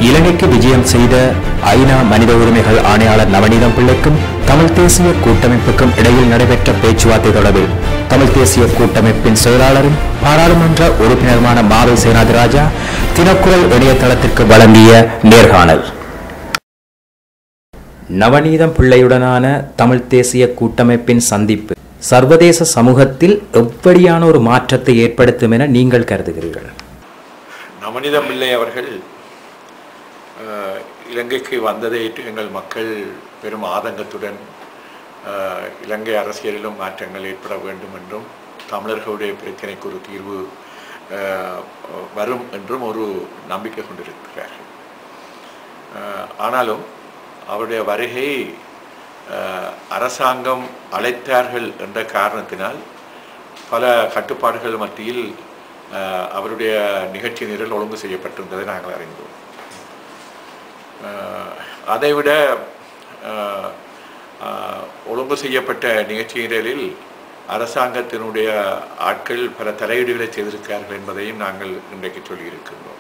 இலங்கைக்கு விஜயம் செய்த ஐநா மனித உரிமைகள் ஆணையாளர் நவநீதம் பிள்ளைக்கும் தமிழ் தேசிய கூட்டமைப்புக்கும் இடையில் நடைபெற்ற பேச்சுவார்த்தை தொடர்பில் தமிழ் தேசிய கூட்டமைப்பின் செயலாளரும் பாராளுமன்ற உறுப்பினருமான மாவை சேனாதிராஜா தினக்குரல் இணையதளத்திற்கு வழங்கிய நேர்காணல் நவநீதம் பிள்ளையுடனான தமிழ் தேசிய கூட்டமைப்பின் சந்திப்பு சர்வதேச சமூகத்தில் எப்படியான ஒரு மாற்றத்தை ஏற்படுத்தும் என நீங்கள் கருதுகிறீர்கள் நவனிதம் பிள்ளை அவர்கள் அஹ், இலங்கைக்கு வந்ததை ஏற்று எங்கள் மக்கள் பெரும் ஆதங்கத்துடன் அஹ், இலங்கை அரசியலிலும் மாற்றங்கள் ஏற்பட வேண்டும் என்றும் தமிழர்களுடைய பிரச்சனைக்கு ஒரு தீர்வு அஹ், வரும் என்றும் ஒரு நம்பிக்கை கொண்டிருக்கிறார்கள் அஹ், ஆனாலும் அவருடைய வருகை அஹ், அரசாங்கம் அழைத்தார்கள் என்ற காரணத்தினால் பல கட்டுப்பாடுகள் மத்தியில் அஹ், அவருடைய நிகழ்ச்சி நிரல் ஒழுங்கு செய்யப்பட்டிருந்ததை நாங்கள் அறிந்தோம் அஹ், அதைவிட அஹ், அஹ், ஒழுங்கு செய்யப்பட்ட நிகழ்ச்சி நிரலில் அரசாங்கத்தினுடைய ஆட்கள் பல தலையீடுகளை செய்திருக்கிறார்கள் என்பதையும் நாங்கள் இன்றைக்கு சொல்லியிருக்கின்றோம்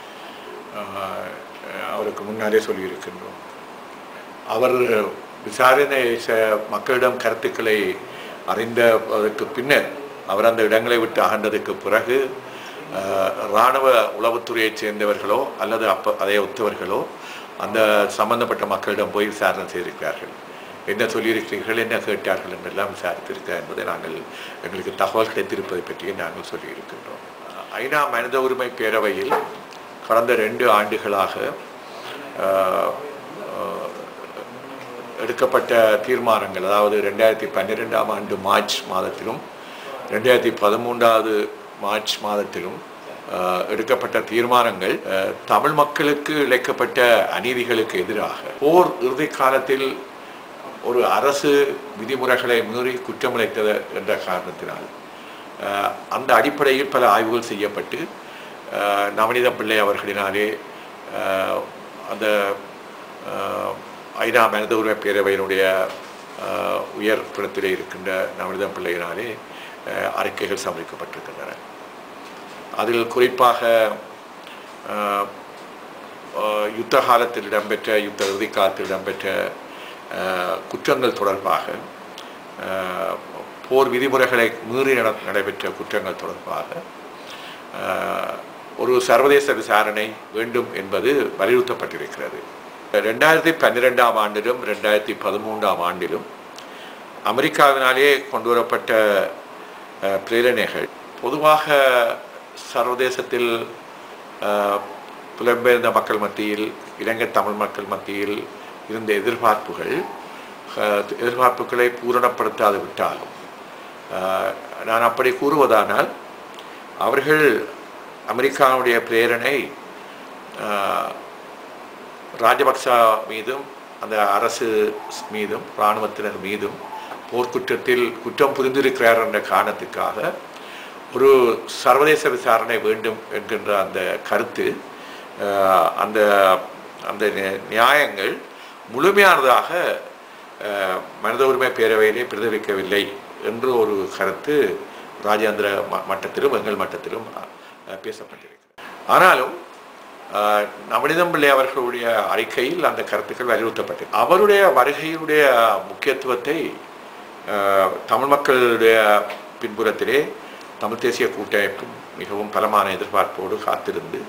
அஹ், அவருக்கு முன்னாலே சொல்லியிருக்கின்றோம் அவர் விசாரணை ச- மக்களிடம் கருத்துக்களை அறிந்ததற்கு பின்னர் அவர் அந்த இடங்களை விட்டு அகன்றதுக்கு பிறகு அஹ், இராணுவ உளவுத்துறையைச் சேர்ந்தவர்களோ அல்லது அப்ப அதை ஒத்தவர்களோ அந்த சம்பந்தப்பட்ட மக்களிடம் போய் விசாரணை செய்திருக்கிறார்கள் என்ன சொல்லியிருக்கிறீர்கள் என்ன கேட்டார்கள் என்றெல்லாம் விசாரித்திருக்கிறார் என்பதை நாங்கள் எங்களுக்கு தகவல் கிடைத்திருப்பதை பற்றியே நாங்கள் சொல்லியிருக்கின்றோம் ஐநா மனித உரிமை பேரவையில் கடந்த ரெண்டு ஆண்டுகளாக அஹ், அஹ், எடுக்கப்பட்ட தீர்மானங்கள் அதாவது ரெண்டாயிரத்தி பன்னிரெண்டாம் ஆண்டு மார்ச் மாதத்திலும் ரெண்டாயிரத்தி பதிமூன்றாவது மார்ச் மாதத்திலும் அஹ், எடுக்கப்பட்ட தீர்மானங்கள் அஹ், தமிழ் மக்களுக்கு இழைக்கப்பட்ட அநீதிகளுக்கு எதிராக போர் இறுதி காலத்தில் ஒரு அரசு விதிமுறைகளை மீறி குற்றமிழைத்தது என்ற காரணத்தினால் அஹ், அந்த அடிப்படையில் பல ஆய்வுகள் செய்யப்பட்டு அஹ், நவநீத பிள்ளை அவர்களினாலே அஹ், அந்த அஹ், ஐநா மனித உரிமை பேரவையினுடைய அஹ், உயர் புறத்திலே இருக்கின்ற நவநீத பிள்ளையினாலே அஹ், அறிக்கைகள் சமர்ப்பிக்கப்பட்டிருக்கின்றன அதில் குறிப்பாக அஹ், அஹ், யுத்த காலத்தில் இடம்பெற்ற யுத்த இறுதி காலத்தில் இடம்பெற்ற அஹ், குற்றங்கள் தொடர்பாக அஹ், போர் விதிமுறைகளை மீறி நட- நடைபெற்ற குற்றங்கள் தொடர்பாக அஹ், ஒரு சர்வதேச விசாரணை வேண்டும் என்பது வலியுறுத்தப்பட்டிருக்கிறது ரெண்டாயிரத்தி பன்னிரெண்டாம் ஆண்டிலும் ரெண்டாயிரத்தி பதிமூன்றாம் ஆண்டிலும் அமெரிக்காவினாலே கொண்டு வரப்பட்ட அஹ், பிரேரணைகள் பொதுவாக சர்வதேசத்தில் அஹ், புலம்பெயர்ந்த மக்கள் மத்தியில் இலங்கை தமிழ் மக்கள் மத்தியில் இருந்த எதிர்பார்ப்புகள் அஹ், எதிர்பார்ப்புகளை பூரணப்படுத்தாது விட்டாலும் அஹ், நான் அப்படி கூறுவதானால் அவர்கள் அமெரிக்காவுடைய பிரேரணை அஹ், ராஜபக்சா மீதும் அந்த அரசு மீதும் இராணுவத்தினர் மீதும் போர்க்குற்றத்தில் குற்றம் புரிந்திருக்கிறார் என்ற காரணத்துக்காக ஒரு சர்வதேச விசாரணை வேண்டும் என்கின்ற அந்த கருத்து அஹ், அந்த அந்த நி- நியாயங்கள் முழுமையானதாக அஹ், மனித உரிமை பேரவையிலே பிரதிபலிக்கவில்லை என்று ஒரு கருத்து ராஜேந்திர ம- மட்டத்திலும் எங்கள் மட்டத்திலும் அஹ், பேசப்பட்டிருக்கிறது ஆனாலும் ஆஹ், நவனிதம் பிள்ளை அவர்களுடைய அறிக்கையில் அந்த கருத்துக்கள் வலியுறுத்தப்பட்டது அவருடைய வருகையுடைய முக்கியத்துவத்தை ஆஹ், தமிழ் மக்களுடைய பின்புறத்திலே தமிழ் தேசிய கூட்டமைப்பு மிகவும் பலமான எதிர்பார்ப்போடு காத்திருந்து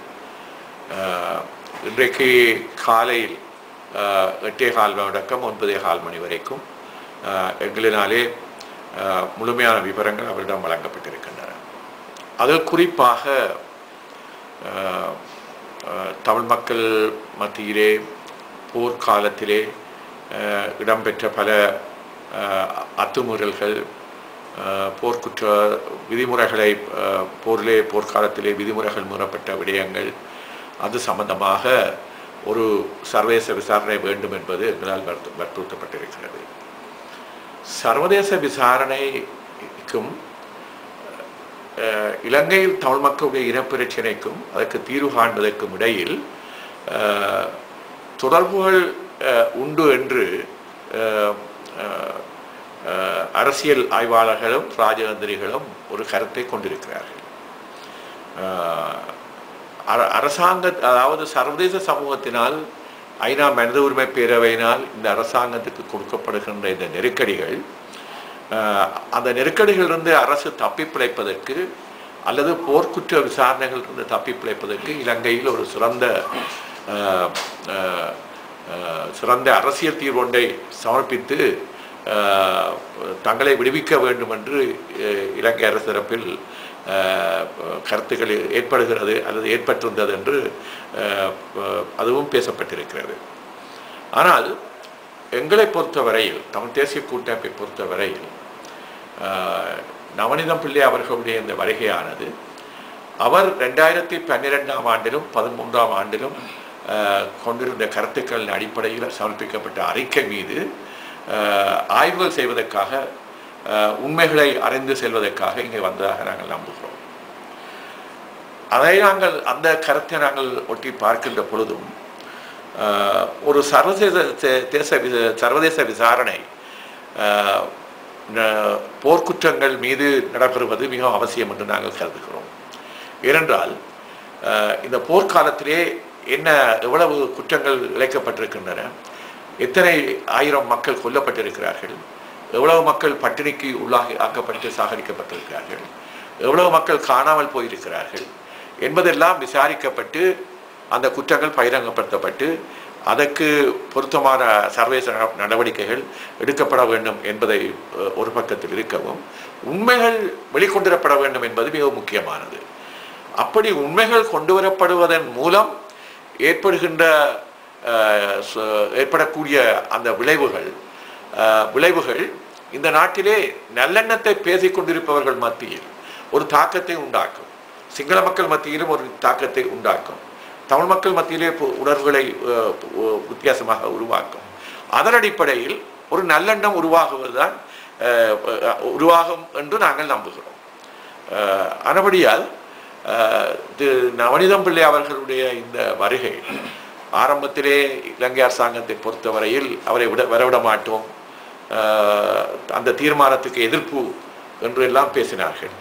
ஆஹ், இன்றைக்கு காலையில் ஆஹ், எட்டே கால் தொடக்கம் ஒன்பதே கால் மணி வரைக்கும் ஆஹ், எங்களினாலே ஆஹ், முழுமையான விவரங்கள் அவரிடம் வழங்கப்பட்டிருக்கின்றன அதில் குறிப்பாக ஆஹ், ஆஹ், தமிழ் மக்கள் மத்தியிலே போர்க்காலத்திலே ஆஹ், இடம்பெற்ற பல ஆஹ், அத்துமீறல்கள் ஆஹ், போர்க்குற்ற விதிமுறைகளை ஆஹ், போரிலே போர்க்காலத்திலே விதிமுறைகள் மீறப்பட்ட விடயங்கள் அது சம்பந்தமாக ஒரு சர்வதேச விசாரணை வேண்டும் என்பது எங்களால் வற்பு- வற்புறுத்தப்பட்டிருக்கிறது சர்வதேச விசாரணைக்கும் அஹ், இலங்கையில் தமிழ் மக்களுடைய இனப்பிரச்சினைக்கும் அதற்கு தீர்வு காண்பதற்கும் இடையில் அஹ், தொடர்புகள் அஹ், உண்டு என்று அஹ், அஹ், அஹ், அரசியல் ஆய்வாளர்களும் ராஜதந்திரிகளும் ஒரு கருத்தை கொண்டிருக்கிறார்கள் அஹ், அர- அரசாங்க அதாவது சர்வதேச சமூகத்தினால் ஐநா மனித உரிமை பேரவையினால் இந்த அரசாங்கத்துக்கு கொடுக்கப்படுகின்ற இந்த நெருக்கடிகள் அஹ், அந்த நெருக்கடிகளிலிருந்து அரசு தப்பி பிழைப்பதற்கு அல்லது போர்க்குற்ற விசாரணைகளிலிருந்து தப்பி பிழைப்பதற்கு இலங்கையில் ஒரு சிறந்த அஹ், அஹ், அஹ், சிறந்த அரசியல் தீர்வு ஒன்றை சமர்ப்பித்து அஹ், தங்களை விடுவிக்க வேண்டும் என்று அஹ், இலங்கை அரசு தரப்பில் அஹ், கருத்துக்கள் ஏற்படுகிறது அல்லது ஏற்பட்டிருந்தது என்று அஹ், அஹ், அதுவும் பேசப்பட்டிருக்கிறது ஆனால் எங்களை பொறுத்தவரையில் தமிழ் தேசிய கூட்டமைப்பை பொறுத்தவரையில் ஆஹ், நவநீதம் பிள்ளை அவர்களுடைய இந்த வருகையானது அவர் ரெண்டாயிரத்தி பன்னிரெண்டாம் ஆண்டிலும் பதிமூன்றாம் ஆண்டிலும் ஆஹ், கொண்டிருந்த கருத்துக்களின் அடிப்படையில் சமர்ப்பிக்கப்பட்ட அறிக்கை மீது ஆஹ், ஆய்வுகள் செய்வதற்காக ஆஹ், உண்மைகளை அறிந்து செல்வதற்காக இங்கே வந்ததாக நாங்கள் நம்புகிறோம் அதை நாங்கள் அந்த கருத்தை நாங்கள் ஒட்டி பார்க்கின்ற பொழுதும் ஆஹ், ஒரு சர்வதேச தே- தேச வி- சர்வதேச விசாரணை ஆஹ், ந- போர்க்குற்றங்கள் மீது நடைபெறுவது மிக அவசியம் என்று நாங்கள் கருதுகிறோம் ஏனென்றால் ஆஹ், இந்த போர்க்காலத்திலே என்ன எவ்வளவு குற்றங்கள் இழைக்கப்பட்டிருக்கின்றன எத்தனை ஆயிரம் மக்கள் கொல்லப்பட்டிருக்கிறார்கள் எவ்வளவு மக்கள் பட்டினிக்கு உள்ளாகி ஆக்கப்பட்டு சாகரிக்கப்பட்டிருக்கிறார்கள் எவ்வளவு மக்கள் காணாமல் போயிருக்கிறார்கள் என்பதெல்லாம் விசாரிக்கப்பட்டு அந்த குற்றங்கள் பகிரங்கப்படுத்தப்பட்டு அதற்கு பொருத்தமான சர்வதேச நட- நடவடிக்கைகள் எடுக்கப்பட வேண்டும் என்பதை அஹ், ஒரு பக்கத்தில் இருக்கவும் உண்மைகள் வெளிக்கொண்டுவரப்பட வேண்டும் என்பது மிக முக்கியமானது அப்படி உண்மைகள் கொண்டு வரப்படுவதன் மூலம் ஏற்படுகின்ற அஹ், ச- ஏற்படக்கூடிய அந்த விளைவுகள் அஹ், விளைவுகள் இந்த நாட்டிலே நல்லெண்ணத்தை பேசிக் கொண்டிருப்பவர்கள் மத்தியில் ஒரு தாக்கத்தை உண்டாக்கும் சிங்கள மக்கள் மத்தியிலும் ஒரு தாக்கத்தை உண்டாக்கும் தமிழ் மக்கள் மத்தியிலே பு- உணர்வுகளை அஹ், உ- வித்தியாசமாக உருவாக்கும் அதன் அடிப்படையில் ஒரு நல்லெண்ணம் உருவாகுவதுதான் அஹ், அஹ், உருவாகும் என்று நாங்கள் நம்புகிறோம் அஹ், ஆனபடியால் அஹ், திரு நவனிதம் பிள்ளை அவர்களுடைய இந்த வருகை ஆரம்பத்திலே இலங்கை அரசாங்கத்தை பொறுத்தவரையில் அவரை விட வரவிட மாட்டோம் அஹ், அந்த தீர்மானத்துக்கு எதிர்ப்பு என்று எல்லாம் பேசினார்கள்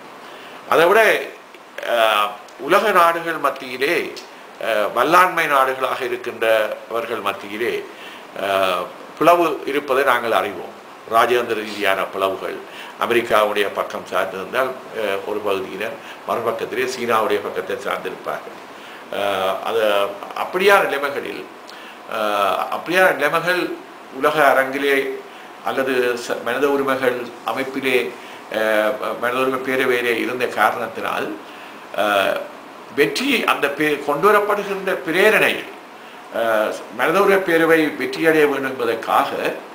அதை விட அஹ், உலக நாடுகள் மத்தியிலே அஹ், வல்லாண்மை நாடுகளாக இருக்கின்றவர்கள் மத்தியிலே அஹ், பிளவு இருப்பதை நாங்கள் அறிவோம் ராஜேந்திர ரீதியான பிளவுகள் அமெரிக்காவுடைய பக்கம் சார்ந்திருந்தால் அஹ், ஒரு பகுதியினர் மறுபக்கத்திலே சீனாவுடைய பக்கத்தை சார்ந்திருப்பார்கள் அஹ், அது அப்படியான நிலைமைகளில் அஹ், அப்படியான நிலைமைகள் உலக அரங்கிலே அல்லது ச- மனித உரிமைகள் அமைப்பிலே அஹ், மனித உரிமை பேரவையிலே இருந்த காரணத்தினால் அஹ், வெற்றி அந்த பே கொண்டு வரப்படுகின்ற பிரேரணையில் அஹ், மனித உரிமை பேரவை வெற்றியடைய வேண்டும் என்பதற்காக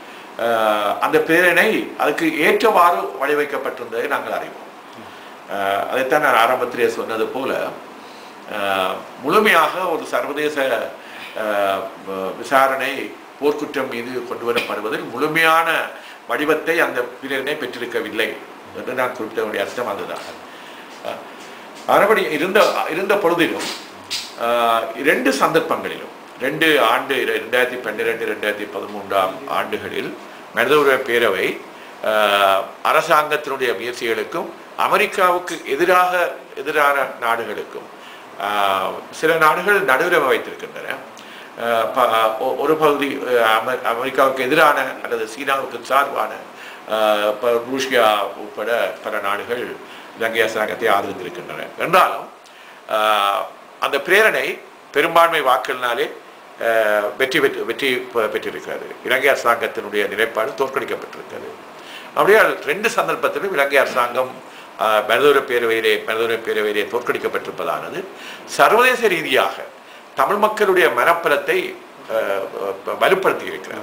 அஹ், அந்த பிரேரணை அதுக்கு ஏற்றவாறு வழிவைக்கப்பட்டிருந்ததை நாங்கள் அறிவோம் அஹ், அதைத்தான் நான் ஆரம்பத்திலே சொன்னது போல அஹ், முழுமையாக ஒரு சர்வதேச அஹ், வ- விசாரணை போர்க்குற்றம் மீது கொண்டு வரப்படுவதில் முழுமையான வடிவத்தை அந்த பிரேரணை பெற்றிருக்கவில்லை என்று நான் குறிப்பிட வேண்டிய அர்த்தம் அதுதான் அஹ், மறுபடி இருந்த இருந்த பொழுதிலும் ஆஹ், இரண்டு சந்தர்ப்பங்களிலும் ரெண்டு ஆண்டு ரெண்டாயிரத்தி பன்னிரெண்டு ரெண்டாயிரத்தி பதிமூன்றாம் ஆண்டுகளில் மனித உரிமை பேரவை ஆஹ், அரசாங்கத்தினுடைய முயற்சிகளுக்கும் அமெரிக்காவுக்கு எதிராக எதிரான நாடுகளுக்கும் ஆஹ், சில நாடுகள் நடுவுரிமை வைத்திருக்கின்றன ஆஹ், ப- ஒ- ஒரு பகுதி ஆஹ், அமெ- அமெரிக்காவுக்கு எதிரான அல்லது சீனாவுக்கு சார்பான ஆஹ், இப்ப ரூசியா உட்பட பல நாடுகள் இலங்கை அரசாங்கத்தை ஆதரித்திருக்கின்றன என்றாலும் ஆஹ், அந்த பிரேரணை பெரும்பான்மை வாக்குகளினாலே ஆஹ், வெற்றி பெற்று வெற்றி பெ- பெற்றிருக்கிறது இலங்கை அரசாங்கத்தினுடைய நிலைப்பாடு தோற்கடிக்கப்பட்டிருக்கிறது அப்படியால் ரெண்டு சந்தர்ப்பத்திலும் இலங்கை அரசாங்கம் ஆஹ், மனிதோர பேரவையிலே மனிதோர பேரவையிலே தோற்கடிக்கப்பட்டிருப்பதானது சர்வதேச ரீதியாக தமிழ் மக்களுடைய மனப்பலத்தை ஆஹ், வலுப்படுத்தி இருக்கிறது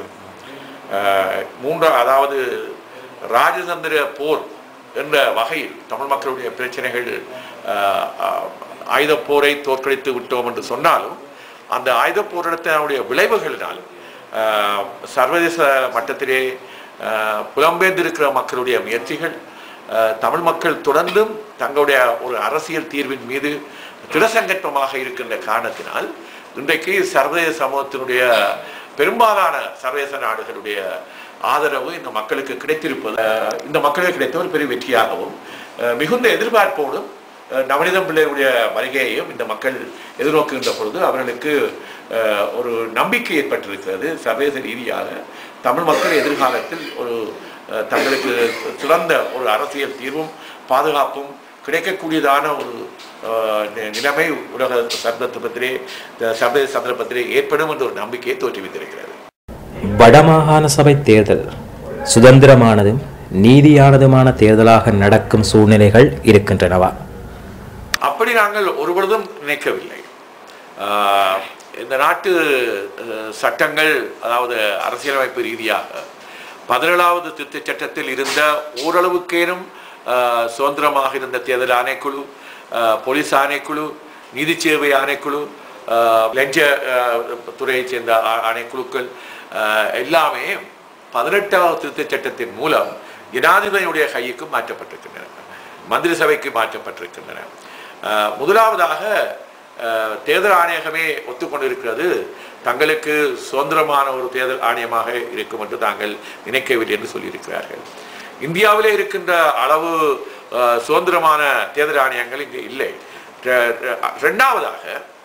ஆஹ், மூன்றா அதாவது ராஜதந்திர போர் என்ற வகையில் தமிழ் மக்களுடைய பிரச்சனைகள் ஆஹ், ஆஹ், ஆயுதப் போரை தோற்கடித்து விட்டோம் என்று சொன்னாலும் அந்த ஆயுதப் போரிடத்தினுடைய விளைவுகளினால் ஆஹ், சர்வதேச மட்டத்திலே ஆஹ், புலம்பெயர்ந்திருக்கிற மக்களுடைய முயற்சிகள் ஆஹ், தமிழ் மக்கள் தொடர்ந்தும் தங்களுடைய ஒரு அரசியல் தீர்வின் மீது திடசங்கற்பமாக இருக்கின்ற காரணத்தினால் இன்றைக்கு சர்வதேச சமூகத்தினுடைய பெரும்பாலான சர்வதேச நாடுகளுடைய ஆதரவு இந்த மக்களுக்கு கிடைத்திருப்பது அஹ், இந்த மக்களுக்கு கிடைத்த ஒரு பெரிய வெற்றியாகவும் அஹ், மிகுந்த எதிர்பார்ப்போடும் அஹ், நவநீதம் பிள்ளையுடைய வருகையையும் இந்த மக்கள் எதிர்நோக்குகின்ற பொழுது அவர்களுக்கு அஹ், ஒரு நம்பிக்கை ஏற்பட்டிருக்கிறது சர்வதேச ரீதியாக தமிழ் மக்கள் எதிர்காலத்தில் ஒரு அஹ், தங்களுக்கு சிறந்த ஒரு அரசியல் தீர்வும் பாதுகாப்பும் கிடைக்கக்கூடியதான ஒரு அஹ், நி- நிலைமை உலக சந்தர்ப்பத்திலே இந்த சர்வதேச சந்தர்ப்பத்திலே ஏற்படும் என்ற ஒரு நம்பிக்கையை தோற்றுவித்திருக்கிறது வடமாகாண சபை தேர்தல் சுதந்திரமானதும் நீதியானதுமான தேர்தலாக நடக்கும் சூழ்நிலைகள் இருக்கின்றனவா அப்படி நாங்கள் ஒருபொழுதும் நினைக்கவில்லை ஆஹ், இந்த நாட்டு அஹ், சட்டங்கள் அதாவது அரசியலமைப்பு ரீதியாக பதினேழாவது திருத்தச் சட்டத்தில் இருந்த ஓரளவுக்கேனும் ஆஹ், சுதந்திரமாக இருந்த தேர்தல் ஆணைக்குழு ஆஹ், போலீஸ் ஆணைக்குழு நீதி சேவை ஆணைக்குழு ஆஹ், லஞ்ச ஆஹ், துறையைச் சேர்ந்த ஆ- ஆணைக்குழுக்கள் ஆஹ், எல்லாமே பதினெட்டாவது திருத்தச் சட்டத்தின் மூலம் ஜனாதிபதியுடைய கைக்கு மாற்றப்பட்டிருக்கின்றன மந்திரி சபைக்கு மாற்றப்பட்டிருக்கின்றன ஆஹ், முதலாவதாக ஆஹ், தேர்தல் ஆணையகமே ஒத்துக்கொண்டிருக்கிறது தங்களுக்கு சுதந்திரமான ஒரு தேர்தல் ஆணையமாக இருக்கும் என்று தாங்கள் நினைக்கவில்லை என்று சொல்லியிருக்கிறார்கள் இந்தியாவிலே இருக்கின்ற அளவு ஆஹ், சுதந்திரமான தேர்தல் ஆணையங்கள் இங்கு இல்லை ரெ- ரெ- ரெண்டாவதாக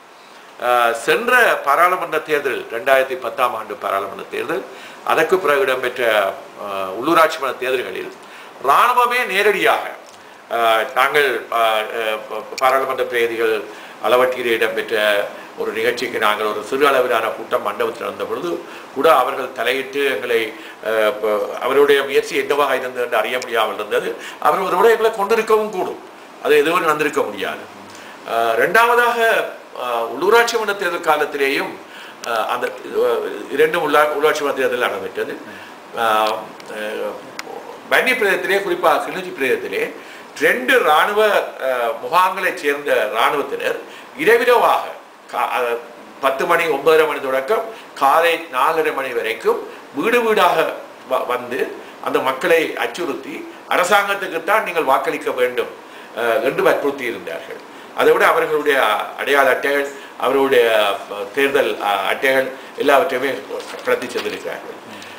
ஆஹ், சென்ற பாராளுமன்ற தேர்தல் ரெண்டாயிரத்தி பத்தாம் ஆண்டு பாராளுமன்ற தேர்தல் அதற்கு பிறகு இடம்பெற்ற ஆஹ், உள்ளூராட்சி மன்ற தேர்தல்களில் இராணுவமே நேரடியாக ஆஹ், நாங்கள் ஆஹ், ஆஹ், ப- பாராளுமன்ற பிரதிகள் அளவட்டியில் இடம்பெற்ற ஒரு நிகழ்ச்சிக்கு நாங்கள் ஒரு சிறு அளவிலான கூட்டம் மண்டபத்தில் இருந்த பொழுது கூட அவர்கள் தலையிட்டு எங்களை ஆஹ், ப- அவருடைய முயற்சி என்னவாக இருந்தது என்று அறிய முடியாமல் இருந்தது அவர் ஒரு விட எங்களை கொண்டிருக்கவும் கூடும் அது எதுவும் நடந்திருக்க முடியாது ஆஹ், ரெண்டாவதாக ஆஹ், உள்ளூராட்சி மன்ற தேர்தல் காலத்திலேயும் ஆஹ், அந்த ஆஹ், இரண்டு உள்ளா உள்ளாட்சி மன்ற தேர்தல் நடைபெற்றது ஆஹ், ஆஹ், வன்னி பிரதேசத்திலே குறிப்பாக கிளிநொச்சி பிரதேசத்திலே ரெண்டு இராணுவ ஆஹ், முகாம்களைச் சேர்ந்த இராணுவத்தினர் இரவிரவாக கா- அஹ், பத்து மணி ஒன்பதரை மணி தொடக்கம் காலை நாலரை மணி வரைக்கும் வீடு வீடாக வ- வந்து அந்த மக்களை அச்சுறுத்தி அரசாங்கத்துக்குத்தான் நீங்கள் வாக்களிக்க வேண்டும் அஹ், என்று வற்புறுத்தி இருந்தார்கள் அதை விட அவர்களுடைய அடையாள அட்டைகள் அவர்களுடைய அஹ், தேர்தல் அஹ், அட்டைகள் எல்லாவற்றையுமே கடத்தி சென்றிருக்கிறார்கள்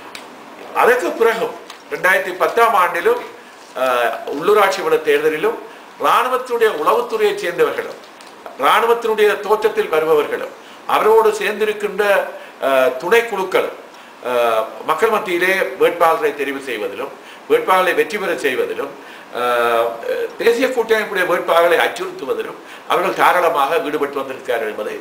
அதற்கு பிறகும் ரெண்டாயிரத்தி பத்தாம் ஆண்டிலும் அஹ், உள்ளூராட்சி மன்ற தேர்தலிலும் இராணுவத்தினுடைய உளவுத்துறையைச் சேர்ந்தவர்களும் இராணுவத்தினுடைய தோற்றத்தில் வருபவர்களும் அவரோடு சேர்ந்திருக்கின்ற அஹ், துணைக்குழுக்களும் அஹ், மக்கள் மத்தியிலே வேட்பாளரை தெரிவு செய்வதிலும் வேட்பாளரை வெற்றி பெற செய்வதிலும் அஹ், தேசிய கூட்டமைப்புடைய வேட்பாளர்களை அச்சுறுத்துவதிலும் அவர்கள் தாராளமாக ஈடுபட்டு வந்திருக்கிறார்கள் என்பதை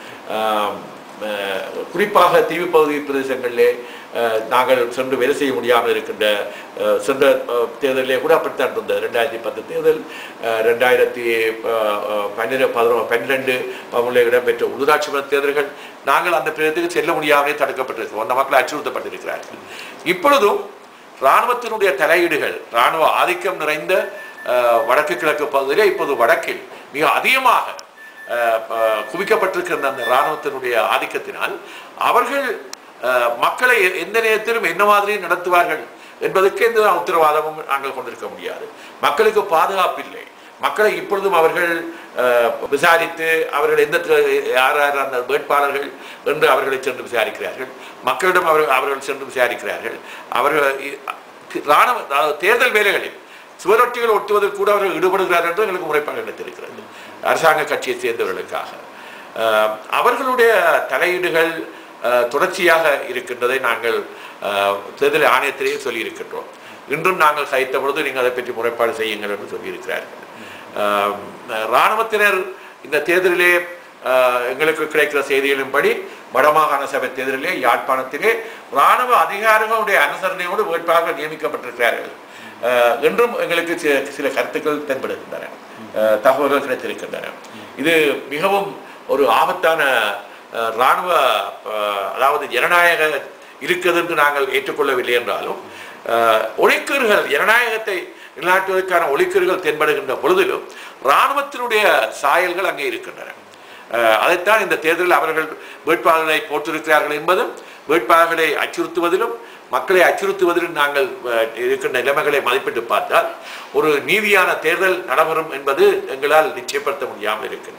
அஹ், அஹ், குறிப்பாக தீவு பகுதி பிரதேசங்களிலே அஹ், நாங்கள் சென்று வேலை செய்ய முடியாமல் இருக்கின்ற அஹ், சென்ற அஹ், தேர்தலிலே கூட அப்படித்தான் இருந்தது ரெண்டாயிரத்தி பத்து தேர்தல் அஹ், ரெண்டாயிரத்தி பன்னிரெண்டு பதினொன்று பன்னிரெண்டு பதினொன்றில் இடம்பெற்ற உள்ளூராட்சி மன்ற தேர்தல்கள் நாங்கள் அந்த பிரதேசத்துக்கு செல்ல முடியாமலே தடுக்கப்பட்டிருக்கிறோம் அந்த மக்கள் அச்சுறுத்தப்பட்டிருக்கிறார்கள் இப்பொழுதும் இராணுவத்தினுடைய தலையீடுகள் இராணுவ ஆதிக்கம் நிறைந்த அஹ், வடக்கு கிழக்கு பகுதியிலே இப்போது வடக்கில் மிக அதிகமாக அஹ், அஹ், குவிக்கப்பட்டிருக்கிற அந்த இராணுவத்தினுடைய ஆதிக்கத்தினால் அவர்கள் அஹ், மக்களை எ- எந்த நேரத்திலும் என்ன மாதிரி நடத்துவார்கள் என்பதற்கு எந்த உத்தரவாதமும் நாங்கள் கொண்டிருக்க முடியாது மக்களுக்கு பாதுகாப்பு இல்லை மக்களை இப்பொழுதும் அவர்கள் அஹ், விசாரித்து அவர்கள் எந்த த- யார் யார் அந்த வேட்பாளர்கள் என்று அவர்களை சென்று விசாரிக்கிறார்கள் மக்களிடம் அவர்கள் அவர்கள் சென்று விசாரிக்கிறார்கள் அவர்கள் இ- இராணுவ அதாவது தேர்தல் வேலைகளில் சுவரொட்டிகள் ஒட்டுவதில் கூட அவர்கள் ஈடுபடுகிறார்கள் என்று எங்களுக்கு முறைப்பாடு கிடைத்திருக்கிறது அரசாங்க கட்சியை சேர்ந்தவர்களுக்காக அஹ், அவர்களுடைய தலையீடுகள் அஹ், தொடர்ச்சியாக இருக்கின்றதை நாங்கள் அஹ், தேர்தல் ஆணையத்திலேயே சொல்லியிருக்கின்றோம் இன்றும் நாங்கள் சைத்த பொழுது நீங்கள் அதை பற்றி முறைப்பாடு செய்யுங்கள் என்று சொல்லியிருக்கிறார்கள் அஹ், இராணுவத்தினர் இந்த தேர்தலிலே அஹ், எங்களுக்கு கிடைக்கிற செய்திகளின்படி வடமாகாண சபை தேர்தலிலே யாழ்ப்பாணத்திலே இராணுவ அதிகாரிகளுடைய அனுசரணையோடு வேட்பாளர்கள் நியமிக்கப்பட்டிருக்கிறார்கள் அஹ், என்றும் எங்களுக்கு சி- சில கருத்துக்கள் தென்படுகின்றன அஹ், தகவல்கள் கிடைத்திருக்கின்றன இது மிகவும் ஒரு ஆபத்தான அஹ், இராணுவ அஹ், அதாவது ஜனநாயக இருக்கிறது என்று நாங்கள் ஏற்றுக்கொள்ளவில்லை என்றாலும் அஹ், ஒளிக்கீறுகள் ஜனநாயகத்தை நிலைநாட்டுவதற்கான ஒளிக்கீறுகள் தென்படுகின்ற பொழுதிலும் இராணுவத்தினுடைய சாயல்கள் அங்கே இருக்கின்றன அஹ், அதைத்தான் இந்த தேர்தலில் அவர்கள் வேட்பாளர்களை போட்டிருக்கிறார்கள் என்பதும் வேட்பாளர்களை அச்சுறுத்துவதிலும் மக்களை அச்சுறுத்துவதிலும் நாங்கள் அஹ், இருக்கின்ற நிலைமைகளை மதிப்பிட்டு பார்த்தால் ஒரு நீதியான தேர்தல் நடைபெறும் என்பது எங்களால் நிச்சயப்படுத்த முடியாமல் இருக்கிறது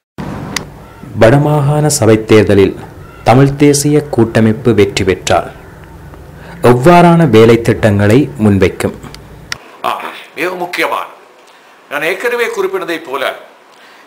வடமாகாண சபைத் தேர்தலில் தமிழ் தேசிய கூட்டமைப்பு வெற்றி பெற்றால் எவ்வாறான வேலை திட்டங்களை முன்வைக்கும் ஆ, மிக முக்கியமான நான் ஏற்கனவே குறிப்பிட்டதைப் போல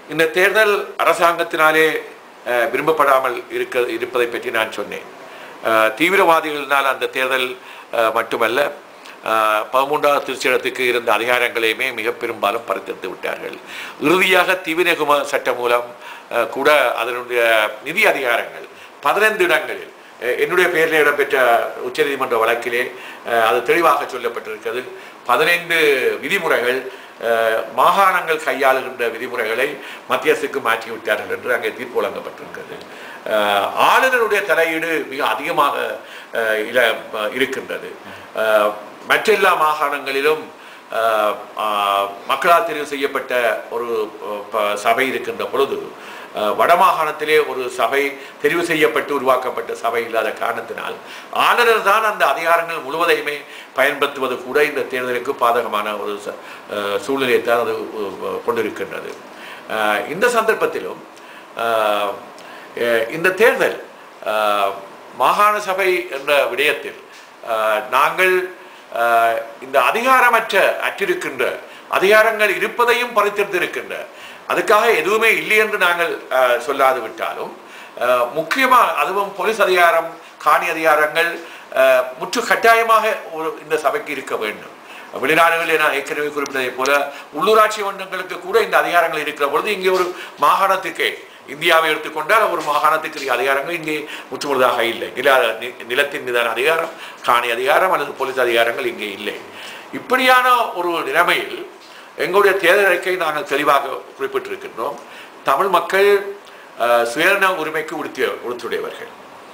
இந்த தேர்தல் அரசாங்கத்தினாலே அஹ், விரும்பப்படாமல் இருக்க இருப்பதை பற்றி நான் சொன்னேன் அஹ், தீவிரவாதிகளினால் அந்த தேர்தல் அஹ், மட்டுமல்ல அஹ், பதிமூன்றாவது திருச்சிடத்துக்கு இருந்த அதிகாரங்களையுமே மிக பெரும்பாலும் பறித்தெடுத்து விட்டார்கள் இறுதியாக தீவிரகும சட்டம் மூலம் அஹ், கூட அதனுடைய நிதி அதிகாரங்கள் பதினைந்து இடங்களில் அஹ், என்னுடைய பெயரில் இடம்பெற்ற உச்சநீதிமன்ற வழக்கிலே அஹ், அது தெளிவாக சொல்லப்பட்டிருக்கிறது பதினைந்து விதிமுறைகள் அஹ், மாகாணங்கள் கையாளுகின்ற விதிமுறைகளை மத்திய அரசுக்கு மாற்றி விட்டார்கள் என்று அங்கே தீர்ப்பு வழங்கப்பட்டிருக்கிறது அஹ், ஆளுநருடைய தலையீடு மிக அதிகமாக அஹ், இல இருக்கின்றது அஹ், மற்றெல்லா மாகாணங்களிலும் அஹ், அஹ், மக்களால் தெரிவு செய்யப்பட்ட ஒரு அஹ், ப- சபை இருக்கின்ற பொழுது அஹ், வடமாகாணத்திலே ஒரு சபை தெரிவு செய்யப்பட்டு உருவாக்கப்பட்ட சபை இல்லாத காரணத்தினால் ஆளுநர் தான் அந்த அதிகாரங்கள் முழுவதையுமே பயன்படுத்துவது கூட இந்த தேர்தலுக்கு பாதகமான ஒரு ச- அஹ், சூழ்நிலையை தான் அது அஹ், கொண்டிருக்கின்றது அஹ், இந்த சந்தர்ப்பத்திலும் அஹ், அஹ், இந்த தேர்தல் அஹ், மாகாண சபை என்ற விடயத்தில் அஹ், நாங்கள் அஹ், இந்த அதிகாரமற்ற அற்றிருக்கின்ற அதிகாரங்கள் இருப்பதையும் பறித்தெடுத்திருக்கின்ற அதுக்காக எதுவுமே இல்லை என்று நாங்கள் அஹ், சொல்லாது விட்டாலும் அஹ், முக்கியமா அதுவும் போலீஸ் அதிகாரம் காணி அதிகாரங்கள் அஹ், முற்று கட்டாயமாக ஒரு இந்த சபைக்கு இருக்க வேண்டும் வெளிநாடுகளில் நான் ஏற்கனவே குறிப்பிட்டதை போல உள்ளூராட்சி மன்றங்களுக்கு கூட இந்த அதிகாரங்கள் இருக்கிற பொழுது இங்கே ஒரு மாகாணத்துக்கே இந்தியாவை எடுத்துக்கொண்டால் ஒரு மாகாணத்துக்கு அதிகாரங்கள் இங்கே முற்றுமுழுதாக இல்லை நில நி- நிலத்தின் மீதான அதிகாரம் காணி அதிகாரம் அல்லது போலீஸ் அதிகாரங்கள் இங்கே இல்லை இப்படியான ஒரு நிலைமையில் எங்களுடைய தேர்தல் அறிக்கை நாங்கள் தெளிவாக குறிப்பிட்டிருக்கின்றோம் தமிழ் மக்கள் அஹ், சுயநல உரிமைக்கு உடுத்திய உடுத்துடையவர்கள்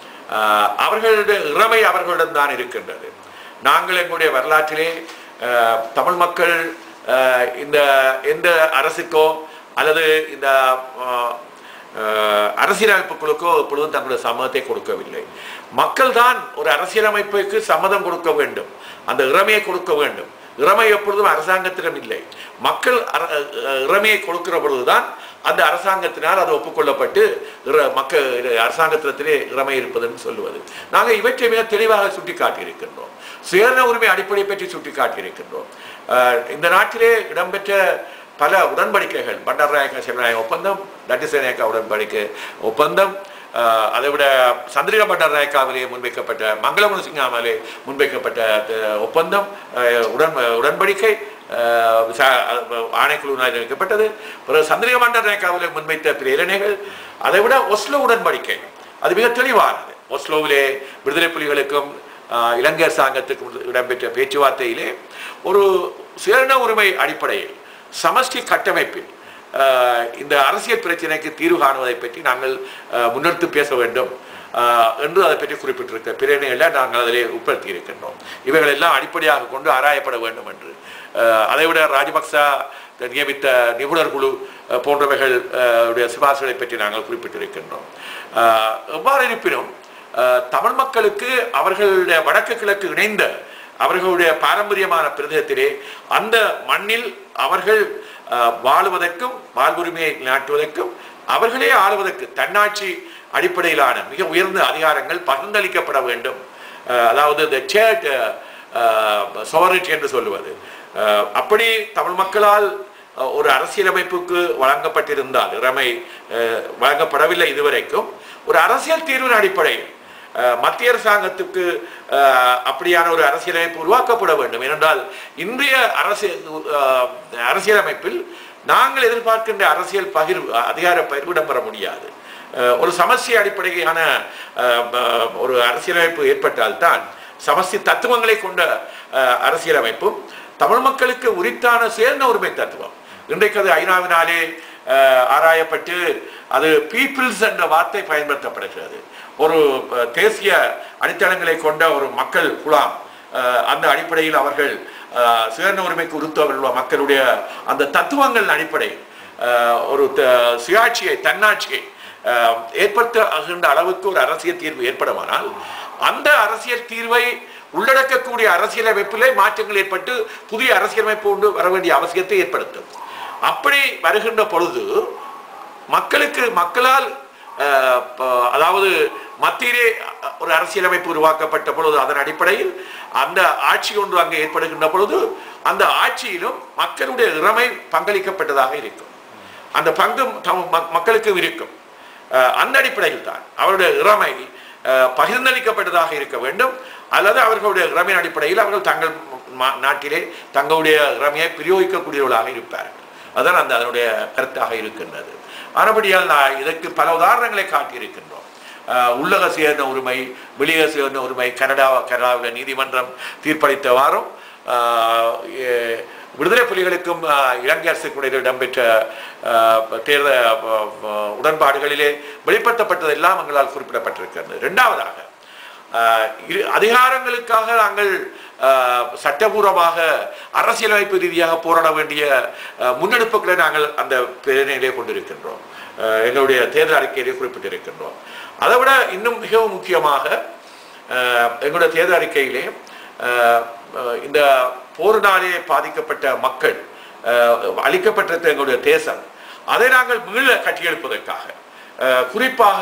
ஆஹ் அவர்களுடைய இறமை அவர்களிடம் தான் இருக்கின்றது நாங்கள் எங்களுடைய வரலாற்றிலே ஆஹ் தமிழ் மக்கள் ஆஹ் இந்த எந்த அரசுக்கோ அல்லது இந்த ஆஹ், ஆஹ், அரசியலமைப்புகளுக்கோ எப்பொழுதும் தங்களுடைய சம்மதத்தை கொடுக்கவில்லை மக்கள் தான் ஒரு அரசியலமைப்புக்கு சம்மதம் கொடுக்க வேண்டும் அந்த இறமையை கொடுக்க வேண்டும் இறமை எப்பொழுதும் அரசாங்கத்திடம் இல்லை மக்கள் அர- அஹ் இறமையை கொடுக்கிற பொழுதுதான் அந்த அரசாங்கத்தினால் அது ஒப்புக்கொள்ளப்பட்டு இற- மக்கள் இது அரசாங்கத்திடத்திலே இறமை இருப்பதுன்னு சொல்லுவது நாங்கள் இவற்றை மிக தெளிவாக சுட்டிக்காட்டியிருக்கின்றோம் சுயநல உரிமை அடிப்படை பற்றி சுட்டிக்காட்டியிருக்கின்றோம் அஹ் இந்த நாட்டிலே இடம்பெற்ற பல உடன்படிக்கைகள் பண்டாரநாயக்க சிவநாயக ஒப்பந்தம் தட்டிசநாயக்கா உடன்படிக்கை ஒப்பந்தம் அஹ் அதை விட சந்திரிக பண்டாரநாயக்காவிலே முன்வைக்கப்பட்ட மங்களமுனு சிங்காமலே முன்வைக்கப்பட்ட அஹ், ஒப்பந்தம் அஹ், உடன் உடன்படிக்கை அஹ், விசா- அஹ், ஆணைக்குழுவினால் வைக்கப்பட்டது பிறகு சந்திரிக பண்டாரநாயக்காவிலே முன்வைத்த பிரேரணைகள் அதை விட ஒஸ்லோ உடன்படிக்கை அது மிக தெளிவானது ஒஸ்லோவிலே விடுதலை புலிகளுக்கும் ஆஹ், இலங்கை அரசாங்கத்துக்கும் இடம்பெற்ற பேச்சுவார்த்தையிலே ஒரு சுயநல உரிமை அடிப்படையில் சமஷ்டி கட்டமைப்பில் ஆஹ், இந்த அரசியல் பிரச்சனைக்கு தீர்வு காணுவதை பற்றி நாங்கள் ஆஹ், முன்னெடுத்து பேச வேண்டும் ஆஹ், என்று அதை பற்றி குறிப்பிட்டிருக்க பிரேரணைகளை நாங்கள் அதிலே உட்படுத்தி இருக்கின்றோம் இவைகள் எல்லாம் அடிப்படையாக கொண்டு ஆராயப்பட வேண்டும் என்று ஆஹ், அதைவிட ராஜபக்சா நியமித்த நிபுணர் குழு அஹ், போன்றவைகள் அஹ், உடைய சிபார்சுகளை பற்றி நாங்கள் குறிப்பிட்டிருக்கின்றோம் ஆஹ், எவ்வாறு இருப்பினும் ஆஹ், தமிழ் மக்களுக்கு அவர்களுடைய வடக்கு கிழக்கு இணைந்த அவர்களுடைய பாரம்பரியமான பிரதேசத்திலே அந்த மண்ணில் அவர்கள் ஆஹ், வாழுவதற்கும் வாழ்வுரிமையை நாட்டுவதற்கும் அவர்களே ஆளுவதற்கு தன்னாட்சி அடிப்படையிலான மிக உயர்ந்த அதிகாரங்கள் பகிர்ந்தளிக்கப்பட வேண்டும் ஆஹ், அதாவது the shared sovereignty என்று சொல்லுவது ஆஹ், அப்படி தமிழ் மக்களால் அஹ், ஒரு அரசியலமைப்புக்கு வழங்கப்பட்டிருந்தால் இறமை அஹ், வழங்கப்படவில்லை இதுவரைக்கும் ஒரு அரசியல் தீர்வின் அடிப்படையில் அஹ், மத்திய அரசாங்கத்துக்கு அஹ், அப்படியான ஒரு அரசியலமைப்பு உருவாக்கப்பட வேண்டும் ஏனென்றால் இன்றைய அரசியல் அஹ், அரசியலமைப்பில் நாங்கள் எதிர்பார்க்கின்ற அரசியல் பகிர்வு அதிகார பகிர்வு இடம்பெற முடியாது அஹ், ஒரு சமஸ்டி அடிப்படையான அஹ், ப- ஒரு அரசியலமைப்பு ஏற்பட்டால்தான் சமஸ்தி தத்துவங்களை கொண்ட அஹ், அரசியலமைப்பும் தமிழ் மக்களுக்கு உரித்தான சேர்ந்த உரிமை தத்துவம் இன்றைக்கு அது ஐநாவினாலே அஹ், ஆராயப்பட்டு அது பீப்புள்ஸ் என்ற வார்த்தை பயன்படுத்தப்படுகிறது ஒரு அஹ், தேசிய அடித்தளங்களை கொண்ட ஒரு மக்கள் குழாம் அஹ், அந்த அடிப்படையில் அவர்கள் அஹ், சுயநல உரிமைக்கு உறுத்தவர்கள் மக்களுடைய அந்த தத்துவங்கள் அடிப்படையில் அஹ், ஒரு த- சுயாட்சியை தன்னாட்சியை அஹ், ஏற்படுத்துகின்ற அளவுக்கு ஒரு அரசியல் தீர்வு ஏற்படுமானால் அந்த அரசியல் தீர்வை உள்ளடக்கக்கூடிய அரசியலமைப்பிலே மாற்றங்கள் ஏற்பட்டு புதிய அரசியலமைப்பு கொண்டு வர வேண்டிய அவசியத்தை ஏற்படுத்தும் அப்படி வருகின்ற பொழுது மக்களுக்கு மக்களால் அஹ், ப- அதாவது மத்தியிலே ஒரு அரசியலமைப்பு உருவாக்கப்பட்ட பொழுது அதன் அடிப்படையில் அந்த ஆட்சி ஒன்று அங்கே ஏற்படுகின்ற பொழுது அந்த ஆட்சியிலும் மக்களுடைய இறமை பங்களிக்கப்பட்டதாக இருக்கும் அந்த பங்கு தம் மக்- மக்களுக்கும் இருக்கும் அஹ், அந்த அடிப்படையில் தான் அவருடைய இறமை அஹ், பகிர்ந்தளிக்கப்பட்டதாக இருக்க வேண்டும் அல்லது அவர்களுடைய இறமையின் அடிப்படையில் அவர்கள் தங்கள் ம- நாட்டிலே தங்களுடைய இறமையை பிரயோகிக்கக்கூடியவர்களாக இருப்பார்கள் அதான் அந்த அதனுடைய கருத்தாக இருக்கின்றது ஆனபடியால் நான் இதற்கு பல உதாரணங்களை காட்டியிருக்கின்றோம் அஹ், உள்ளக சேர்ந்த உரிமை வெளியே சேர்ந்த உரிமை கனடா கனடாவில் நீதிமன்றம் தீர்ப்பளித்தவாறும் அஹ், எ- விடுதலை புலிகளுக்கும் அஹ், இலங்கை அரசுக்கு இடையில் இடம்பெற்ற அஹ், தேர்தல் அஹ், அஹ், உடன்பாடுகளிலே வெளிப்படுத்தப்பட்டதெல்லாம் எங்களால் குறிப்பிடப்பட்டிருக்கிறது இரண்டாவதாக அஹ், இரு- அதிகாரங்களுக்காக நாங்கள் அஹ், சட்டபூர்வமாக அரசியலமைப்பு ரீதியாக போராட வேண்டிய அஹ், முன்னெடுப்புகளை நாங்கள் அந்த பிரேரணையிலே கொண்டிருக்கின்றோம் அஹ், எங்களுடைய தேர்தல் அறிக்கையிலே குறிப்பிட்டிருக்கின்றோம் அதை விட இன்னும் மிகவும் முக்கியமாக அஹ், எங்களுடைய தேர்தல் அறிக்கையிலே அஹ், அஹ், இந்த போரினாலே பாதிக்கப்பட்ட மக்கள் அஹ், அளிக்கப்பட்ட எங்களுடைய தேசம் அதை நாங்கள் மீள கட்டியெழுப்பதற்காக அஹ், குறிப்பாக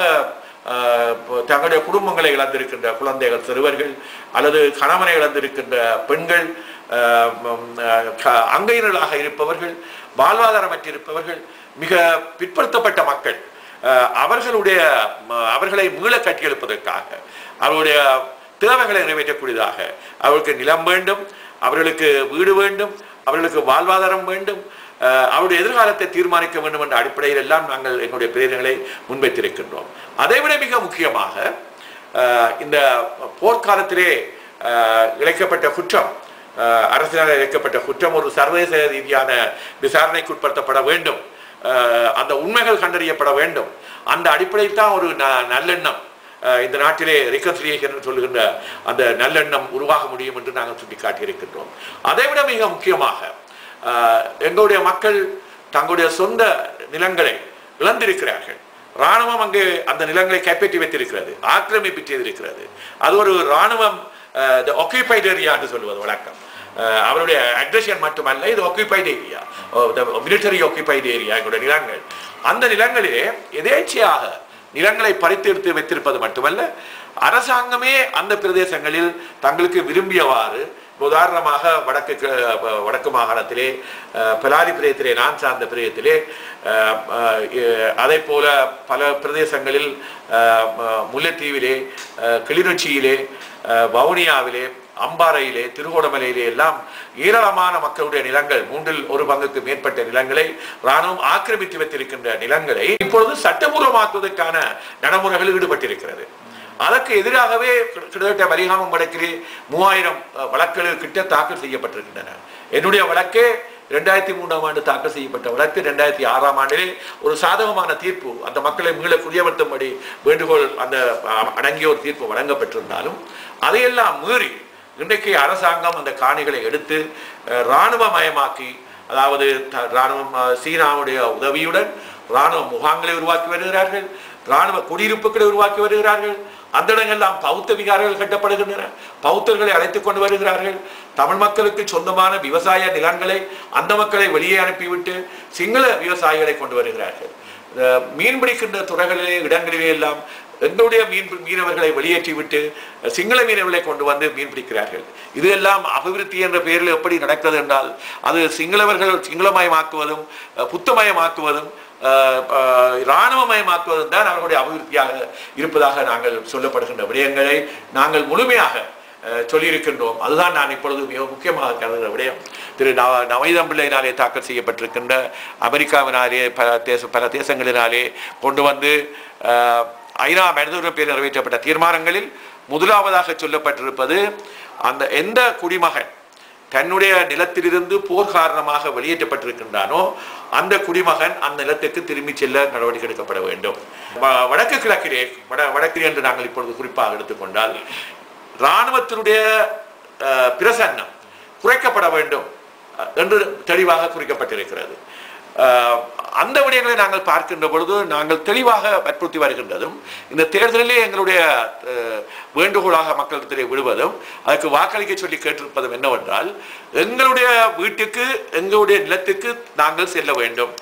அஹ், இப்போ தங்களுடைய குடும்பங்களை இழந்திருக்கின்ற குழந்தைகள் சிறுவர்கள் அல்லது கணவனை இழந்திருக்கின்ற பெண்கள் அஹ், ம், அஹ், க- அங்கையினர்களாக இருப்பவர்கள் வாழ்வாதாரமற்றிருப்பவர்கள் மிக பிற்படுத்தப்பட்ட மக்கள் அஹ், அவர்களுடைய ம- அவர்களை மீள கட்டியெழுப்பதற்காக அவருடைய தேவைகளை நிறைவேற்றக்கூடியதாக அவர்களுக்கு நிலம் வேண்டும் அவர்களுக்கு வீடு வேண்டும் அவர்களுக்கு வாழ்வாதாரம் வேண்டும் அஹ், அவருடைய எதிர்காலத்தை தீர்மானிக்க வேண்டும் என்ற அடிப்படையில் எல்லாம் நாங்கள் எங்களுடைய பிரேதங்களை முன்வைத்திருக்கின்றோம் அதைவிட மிக முக்கியமாக அஹ், இந்த போர்க்காலத்திலே அஹ், இழைக்கப்பட்ட குற்றம் அஹ், அரசினால் இழைக்கப்பட்ட குற்றம் ஒரு சர்வதேச ரீதியான விசாரணைக்கு உட்படுத்தப்பட வேண்டும் அஹ், அந்த உண்மைகள் கண்டறியப்பட வேண்டும் அந்த அடிப்படையில் தான் ஒரு ந- நல்லெண்ணம் அஹ், இந்த நாட்டிலே ரெக்கன்சிலியேஷன் சொல்லுகின்ற அந்த நல்லெண்ணம் உருவாக முடியும் என்று நாங்கள் சுட்டிக்காட்டியிருக்கின்றோம் அதைவிட மிக முக்கியமாக அஹ், எங்களுடைய மக்கள் தங்களுடைய சொந்த நிலங்களை இழந்திருக்கிறார்கள் ராணுவம் அங்கு அந்த நிலங்களை கைப்பற்றி வைத்திருக்கிறது ஆக்கிரமிப்பு செய்திருக்கிறது அது ஒரு ராணுவம் ஆக்கியபைட் ஏரியா என்று சொல்லுவது வழக்கம் அஹ், அவருடைய அக்ரஷன் மட்டுமல்ல இது occupied area military occupied area எங்களுடைய நிலங்கள் அந்த நிலங்களிலே எதேச்சையாக நிலங்களை பறித்து எடுத்து வைத்திருப்பது மட்டுமல்ல அரசாங்கமே அந்த பிரதேசங்களில் தங்களுக்கு விரும்பியவாறு இப்ப உதாரணமாக வடக்கு க- வடக்கு மாகாணத்திலே அஹ், பலாரி பிரதேசத்திலே நான் சார்ந்த பிரதேசத்திலே அஹ், அஹ், எ- அதே போல பல பிரதேசங்களில் அஹ், ம- முல்லைத்தீவிலே அஹ், கிளிநொச்சியிலே அஹ், வவுனியாவிலே அம்பாறையிலே திருகோணமலையிலே எல்லாம் ஏராளமான மக்களுடைய நிலங்கள் மூன்றில் ஒரு பங்குக்கு மேற்பட்ட நிலங்களை ராணுவம் ஆக்கிரமித்து வைத்திருக்கின்ற நிலங்களை இப்பொழுது சட்டபூர்வமாக்குவதற்கான நடைமுறைகளில் ஈடுபட்டிருக்கிறது அதற்கு எதிராகவே கிட்ட- கிட்டத்தட்ட வலிகாமம் வழக்கிலே மூவாயிரம் அஹ், வழக்குகள் கிட்ட தாக்கல் செய்யப்பட்டிருக்கின்றன என்னுடைய வழக்கே ரெண்டாயிரத்தி மூணாம் ஆண்டு தாக்கல் செய்யப்பட்ட வழக்கு ரெண்டாயிரத்தி ஆறாம் ஆண்டிலே ஒரு சாதகமான தீர்ப்பு அந்த மக்களை மீள குடியமர்த்தும்படி வேண்டுகோள் அந்த அஹ், அடங்கிய ஒரு தீர்ப்பு வழங்கப்பட்டிருந்தாலும் அதையெல்லாம் மீறி இன்றைக்கு அரசாங்கம் அந்த காணிகளை எடுத்து அஹ், இராணுவமயமாக்கி அதாவது த- இராணுவம் அஹ், சீனாவுடைய உதவியுடன் இராணுவ முகாம்களை உருவாக்கி வருகிறார்கள் இராணுவ குடியிருப்புகளை உருவாக்கி வருகிறார்கள் அந்த இடங்கள்லாம் பௌத்த விகாரங்கள் கட்டப்படுகின்றன பௌத்தர்களை அழைத்துக் கொண்டு வருகிறார்கள் தமிழ் மக்களுக்கு சொந்தமான விவசாய நிலங்களை அந்த மக்களை வெளியே அனுப்பிவிட்டு சிங்கள விவசாயிகளை கொண்டு வருகிறார்கள் இந்த மீன் பிடிக்கின்ற துறைகளிலே இடங்களிலே எல்லாம் எங்களுடைய மீன் மீனவர்களை வெளியேற்றிவிட்டு சிங்கள மீனவர்களை கொண்டு வந்து மீன் பிடிக்கிறார்கள் இது எல்லாம் அபிவிருத்தி என்ற பெயரில் எப்படி நடக்கிறது என்றால் அது சிங்களவர்கள் சிங்களமயமாக்குவதும் அஹ், புத்தமயமாக்குவதும் அஹ், அஹ், இராணுவமயமாக்குவதும் தான் அவர்களுடைய அபிவிருத்தியாக இருப்பதாக நாங்கள் சொல்லப்படுகின்ற விடயங்களை நாங்கள் முழுமையாக அஹ், சொல்லியிருக்கின்றோம் அதுதான் நான் இப்பொழுது மிக முக்கியமாக கருதுகிற விடயம் திரு நவ நவைதம் பிள்ளையினாலே தாக்கல் செய்யப்பட்டிருக்கின்ற அமெரிக்காவினாலே பல தேச பல தேசங்களினாலே கொண்டு வந்து அஹ், ஐநா மனித உரிமை பேர் நிறைவேற்றப்பட்ட தீர்மானங்களில் முதலாவதாக சொல்லப்பட்டிருப்பது அந்த எந்த குடிமகன் தன்னுடைய நிலத்திலிருந்து போர் காரணமாக வெளியேற்றப்பட்டிருக்கின்றானோ அந்த குடிமகன் அந்த நிலத்துக்கு திரும்பி செல்ல நடவடிக்கை எடுக்கப்பட வேண்டும் வ- வடக்கு கிழக்கிலே வட வடக்கிலே என்று நாங்கள் இப்பொழுது குறிப்பாக எடுத்துக்கொண்டால் இராணுவத்தினுடைய அஹ், பிரசன்னம் குறைக்கப்பட வேண்டும் அஹ், என்று தெளிவாக குறிக்கப்பட்டிருக்கிறது அஹ், அந்த விடயங்களை நாங்கள் பார்க்கின்ற பொழுது நாங்கள் தெளிவாக வற்புறுத்தி வருகின்றதும் இந்த தேர்தலிலே எங்களுடைய அஹ், வேண்டுகோளாக மக்களிடத்திலே விடுவதும் அதற்கு வாக்களிக்க சொல்லி கேட்டிருப்பதும் என்னவென்றால் எங்களுடைய வீட்டுக்கு எங்களுடைய நிலத்துக்கு நாங்கள் செல்ல வேண்டும்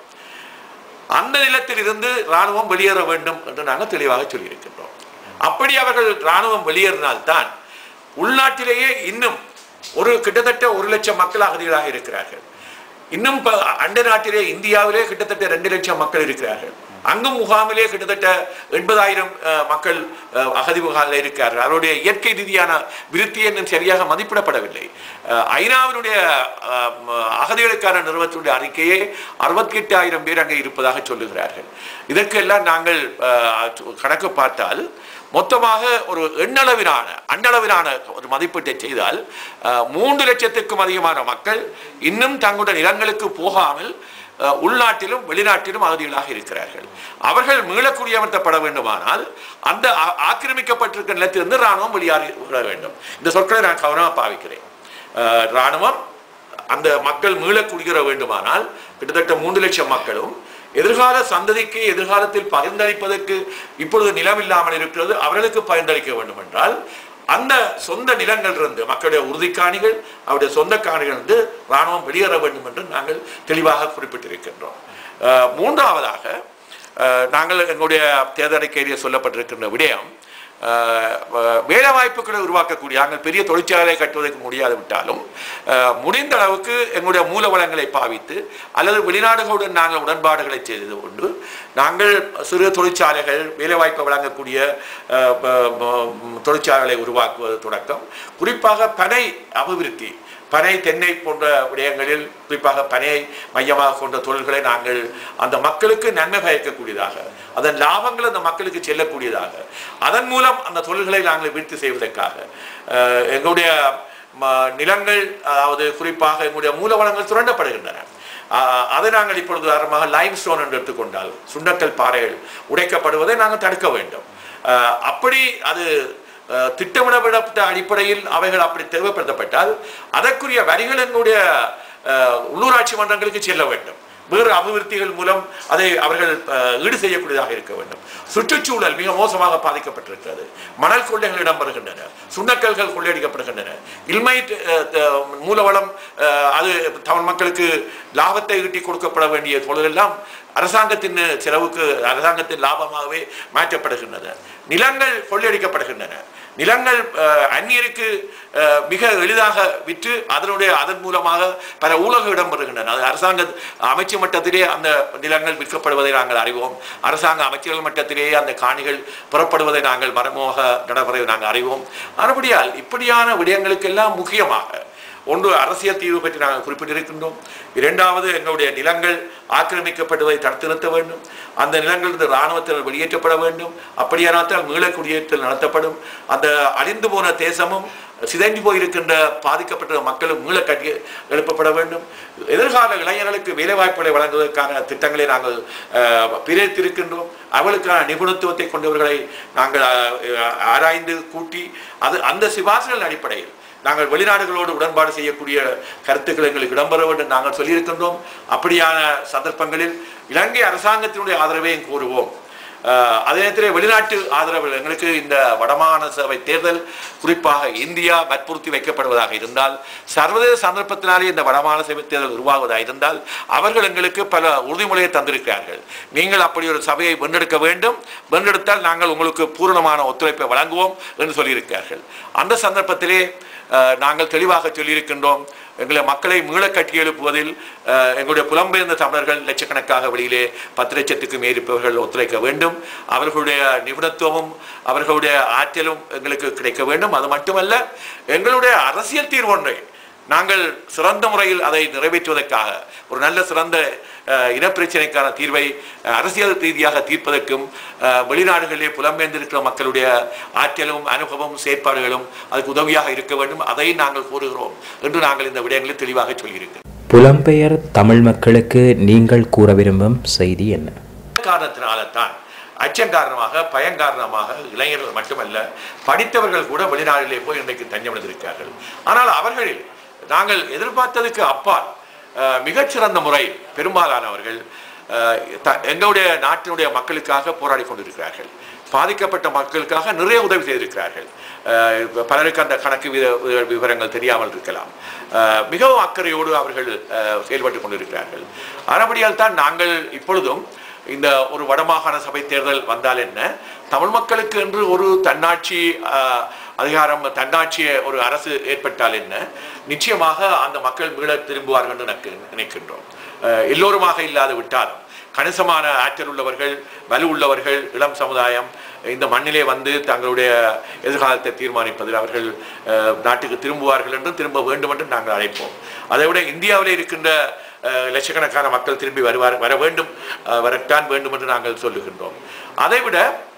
அந்த நிலத்தில் இருந்து இராணுவம் வெளியேற வேண்டும் என்று நாங்கள் தெளிவாக சொல்லியிருக்கின்றோம் அப்படி அவர்கள் இராணுவம் வெளியேறினால்தான் உள்நாட்டிலேயே இன்னும் ஒரு கிட்டத்தட்ட ஒரு லட்சம் மக்கள் அகதிகளாக இருக்கிறார்கள் இன்னும் இப்ப அண்டை நாட்டிலே இந்தியாவிலே கிட்டத்தட்ட ரெண்டு லட்சம் மக்கள் இருக்கிறார்கள் அங்கும் முகாமிலே கிட்டத்தட்ட எண்பதாயிரம் மக்கள் அஹ், அகதி முகாமில் இருக்கிறார்கள் அவருடைய இயற்கை ரீதியான விருத்தி இன்னும் சரியாக மதிப்பிடப்படவில்லை அஹ், ஐநாவினுடைய அஹ், ம- அகதிகளுக்கான நிறுவனத்தினுடைய அறிக்கையே அறுபத்தி எட்டாயிரம் பேர் அங்கே இருப்பதாக சொல்லுகிறார்கள் இதற்கெல்லாம் நாங்கள் அஹ், கணக்கு பார்த்தால் மொத்தமாக ஒரு எண்ணளவிலான அண்ணளவிலான ஒரு மதிப்பீட்டை செய்தால் அஹ், மூன்று லட்சத்துக்கும் அதிகமான மக்கள் இன்னும் தங்களுடைய நிலங்களுக்கு போகாமல் அஹ், உள்நாட்டிலும் வெளிநாட்டிலும் அகதிகளாக இருக்கிறார்கள் அவர்கள் மீளக்குடியமர்த்தப்பட வேண்டுமானால் அந்த ஆ- ஆக்கிரமிக்கப்பட்டிருக்கிற நிலத்திலிருந்து இராணுவம் வெளியாறி விட வேண்டும் இந்த சொற்களை நான் கவனமாக பாவிக்கிறேன் அஹ், இராணுவம் அந்த மக்கள் மீளக்குடியேற வேண்டுமானால் கிட்டத்தட்ட மூன்று லட்சம் மக்களும் எதிர்கால சந்ததிக்கு எதிர்காலத்தில் பகிர்ந்தளிப்பதற்கு இப்பொழுது நிலம் இல்லாமல் இருக்கிறது அவர்களுக்கு பகிர்ந்தளிக்க வேண்டும் என்றால் அந்த சொந்த நிலங்கள் இருந்து மக்களுடைய உறுதிக்காணிகள் அவருடைய சொந்த காணிகள் இருந்து இராணுவம் வெளியேற வேண்டும் என்று நாங்கள் தெளிவாக குறிப்பிட்டிருக்கின்றோம் அஹ், மூன்றாவதாக அஹ், நாங்கள் எங்களுடைய தேர்தல் அறிக்கையிலே சொல்லப்பட்டிருக்கின்ற விடயம் அஹ், வ- வேலை வாய்ப்புகளை உருவாக்கக்கூடிய நாங்கள் பெரிய தொழிற்சாலை கட்டுவதற்கு முடியாது விட்டாலும் அஹ், முடிந்த அளவுக்கு எங்களுடைய மூல வளங்களை பாவித்து அல்லது வெளிநாடுகளுடன் நாங்கள் உடன்பாடுகளை செய்து கொண்டு நாங்கள் சிறு தொழிற்சாலைகள் வேலைவாய்ப்பை வழங்கக்கூடிய அஹ், ப- ப- தொழிற்சாலைகளை உருவாக்குவது தொடக்கம் குறிப்பாக பனை அபிவிருத்தி பனை தென்னை போன்ற விடயங்களில் குறிப்பாக பனையை மையமாக கொண்ட தொழில்களை நாங்கள் அந்த மக்களுக்கு நன்மை பயக்கக்கூடியதாக அதன் லாபங்கள் அந்த மக்களுக்கு செல்லக்கூடியதாக அதன் மூலம் அந்த தொழில்களை நாங்கள் விருத்தி செய்வதற்காக அஹ், எங்களுடைய ம- நிலங்கள் அதாவது குறிப்பாக எங்களுடைய மூலவளங்கள் சுரண்டப்படுகின்றன ஆஹ் அதை நாங்கள் இப்பொழுது உதாரணமாக லைம் ஸ்டோன் என்று எடுத்துக்கொண்டால் சுண்டக்கல் பாறைகள் உடைக்கப்படுவதை நாங்கள் தடுக்க வேண்டும் ஆஹ் அப்படி அது ஆஹ் திட்டமிடப்பட்ட அடிப்படையில் அவைகள் அப்படி தேவைப்படுத்தப்பட்டால் அதற்குரிய வரிகள் எங்களுடைய ஆஹ் உள்ளூராட்சி மன்றங்களுக்கு செல்ல வேண்டும் வேறு அபிவிருத்திகள் மூலம் அதை அவர்கள் ஆஹ் ஈடு செய்யக்கூடியதாக இருக்க வேண்டும் சுற்றுச்சூழல் மிக மோசமாக பாதிக்கப்பட்டிருக்கிறது மணல் கொள்ளைகள் இடம்பெறுகின்றன சுண்ணக்கல்கள் கொள்ளையடிக்கப்படுகின்றன இல்மைட் ஆஹ் த- மூலவளம் ஆஹ் அது தமிழ் மக்களுக்கு லாபத்தை ஈட்டி கொடுக்கப்பட வேண்டிய தொழிலெல்லாம் அரசாங்கத்தின் செலவுக்கு அரசாங்கத்தின் லாபமாகவே மாற்றப்படுகின்றன நிலங்கள் கொள்ளையடிக்கப்படுகின்றன நிலங்கள் அஹ், அந்நியருக்கு அஹ், மிக எளிதாக விற்று அதனுடைய அதன் மூலமாக பல ஊழல்கள் இடம்பெறுகின்றன அது அரசாங்க அமைச்சு மட்டத்திலே அந்த நிலங்கள் விற்கப்படுவதை நாங்கள் அறிவோம் அரசாங்க அமைச்சர்கள் மட்டத்திலேயே அந்த காணிகள் புறப்படுவதை நாங்கள் மறைமுக நடைமுறை நாங்கள் அறிவோம் மறுபடியால் இப்படியான விடயங்களுக்கெல்லாம் முக்கியமாக ஒன்று அரசியல் தீர்வு பற்றி நாங்கள் குறிப்பிட்டிருக்கின்றோம் இரண்டாவது எங்களுடைய நிலங்கள் ஆக்கிரமிக்கப்படுவதை தடுத்து நிறுத்த வேண்டும் அந்த நிலங்களிலிருந்து இராணுவத்தினர் வெளியேற்றப்பட வேண்டும் அப்படியானால் மீள குடியேற்றல் நடத்தப்படும் அந்த அழிந்து போன தேசமும் சிதைந்து போயிருக்கின்ற பாதிக்கப்பட்ட மக்களும் மீள கட்டி எழுப்பப்பட வேண்டும் எதிர்கால இளைஞர்களுக்கு வேலைவாய்ப்புகளை வழங்குவதற்கான திட்டங்களை நாங்கள் அஹ், பிரித்திருக்கின்றோம் அவர்களுக்கான நிபுணத்துவத்தை கொண்டவர்களை நாங்கள் அஹ், ஆராய்ந்து கூட்டி அது அந்த சிபாசுகள் அடிப்படையில் நாங்கள் வெளிநாடுகளோடு உடன்பாடு செய்யக்கூடிய கருத்துக்கள் எங்களுக்கு இடம்பெற வேண்டும் நாங்கள் சொல்லியிருக்கின்றோம் அப்படியான சந்தர்ப்பங்களில் இலங்கை அரசாங்கத்தினுடைய ஆதரவையும் கூறுவோம் அஹ், அதே நேரத்தில் வெளிநாட்டு ஆதரவு எங்களுக்கு இந்த வடமாகாண சபை தேர்தல் குறிப்பாக இந்தியா வற்புறுத்தி வைக்கப்படுவதாக இருந்தால் சர்வதேச சந்தர்ப்பத்தினாலே இந்த வடமாகாண சபை தேர்தல் உருவாகுவதாக இருந்தால் அவர்கள் எங்களுக்கு பல உறுதிமொழியை தந்திருக்கிறார்கள் நீங்கள் அப்படி ஒரு சபையை வென்றெடுக்க வேண்டும் வென்றெடுத்தால் நாங்கள் உங்களுக்கு பூரணமான ஒத்துழைப்பை வழங்குவோம் என்று சொல்லியிருக்கிறார்கள் அந்த சந்தர்ப்பத்திலே அஹ், நாங்கள் தெளிவாக சொல்லியிருக்கின்றோம் எங்களை மக்களை மீள கட்டி எழுப்புவதில் அஹ், எங்களுடைய புலம்பெயர்ந்த தமிழர்கள் லட்சக்கணக்காக வெளியிலே பத்து லட்சத்துக்கு மேற்பவர்கள் ஒத்துழைக்க வேண்டும் அவர்களுடைய நிபுணத்துவமும் அவர்களுடைய ஆற்றலும் எங்களுக்கு கிடைக்க வேண்டும் அது மட்டுமல்ல எங்களுடைய அரசியல் தீர்வு ஒன்றை நாங்கள் சிறந்த முறையில் அதை நிறைவேற்றுவதற்காக ஒரு நல்ல சிறந்த அஹ், இனப்பிரச்சனைக்கான தீர்வை அஹ், அரசியல் ரீதியாக தீர்ப்பதற்கும் அஹ், வெளிநாடுகளிலே புலம்பெயர்ந்திருக்கிற மக்களுடைய ஆற்றலும் அனுபவம் செயற்பாடுகளும் அதுக்கு உதவியாக இருக்க வேண்டும் அதை நாங்கள் கூறுகிறோம் என்று நாங்கள் இந்த விடயங்களில் தெளிவாக சொல்லியிருக்கிறோம் புலம்பெயர் தமிழ் மக்களுக்கு நீங்கள் கூற விரும்பும் செய்தி என்ன காரணத்தினால தான் அச்சம் காரணமாக பயம் காரணமாக இளைஞர்கள் மட்டுமல்ல படித்தவர்கள் கூட வெளிநாடுகளிலே போய் இன்றைக்கு தஞ்சமடைந்திருக்கிறார்கள் ஆனால் அவர்களில் நாங்கள் எதிர்பார்த்ததுக்கு அப்பால் அஹ், மிகச்சிறந்த முறையில் பெரும்பாலானவர்கள் அஹ், த- எங்களுடைய நாட்டினுடைய மக்களுக்காக போராடி கொண்டிருக்கிறார்கள் பாதிக்கப்பட்ட மக்களுக்காக நிறைய உதவி செய்திருக்கிறார்கள் அஹ், இப்ப பலருக்கு அந்த கணக்கு வித- வித- விவரங்கள் தெரியாமல் இருக்கலாம் அஹ், மிகவும் அக்கறையோடு அவர்கள் அஹ், செயல்பட்டு கொண்டிருக்கிறார்கள் ஆனபடியால் தான் நாங்கள் இப்பொழுதும் இந்த ஒரு வடமாகாண சபை தேர்தல் வந்தால் என்ன தமிழ் மக்களுக்கு என்று ஒரு தன்னாட்சி ஆஹ், அதிகாரம் தன்னாட்சிய ஒரு அரசு ஏற்பட்டால் என்ன நிச்சயமாக அந்த மக்கள் மீள திரும்புவார்கள் என்று எனக்கு நினைக்கின்றோம் ஆஹ், எல்லோருமாக இல்லாது விட்டாலும் கணிசமான ஆற்றல் உள்ளவர்கள் வலு உள்ளவர்கள் இளம் சமுதாயம் இந்த மண்ணிலே வந்து தங்களுடைய எதிர்காலத்தை தீர்மானிப்பதில் அவர்கள் அஹ், நாட்டுக்கு திரும்புவார்கள் என்று திரும்ப வேண்டும் என்று நாங்கள் அழைப்போம் அதை விட இந்தியாவிலே இருக்கின்ற அஹ், லட்சக்கணக்கான மக்கள் திரும்பி வருவார் வர வேண்டும் அஹ், வரத்தான் வேண்டும் என்று நாங்கள் சொல்லுகின்றோம் அதைவிட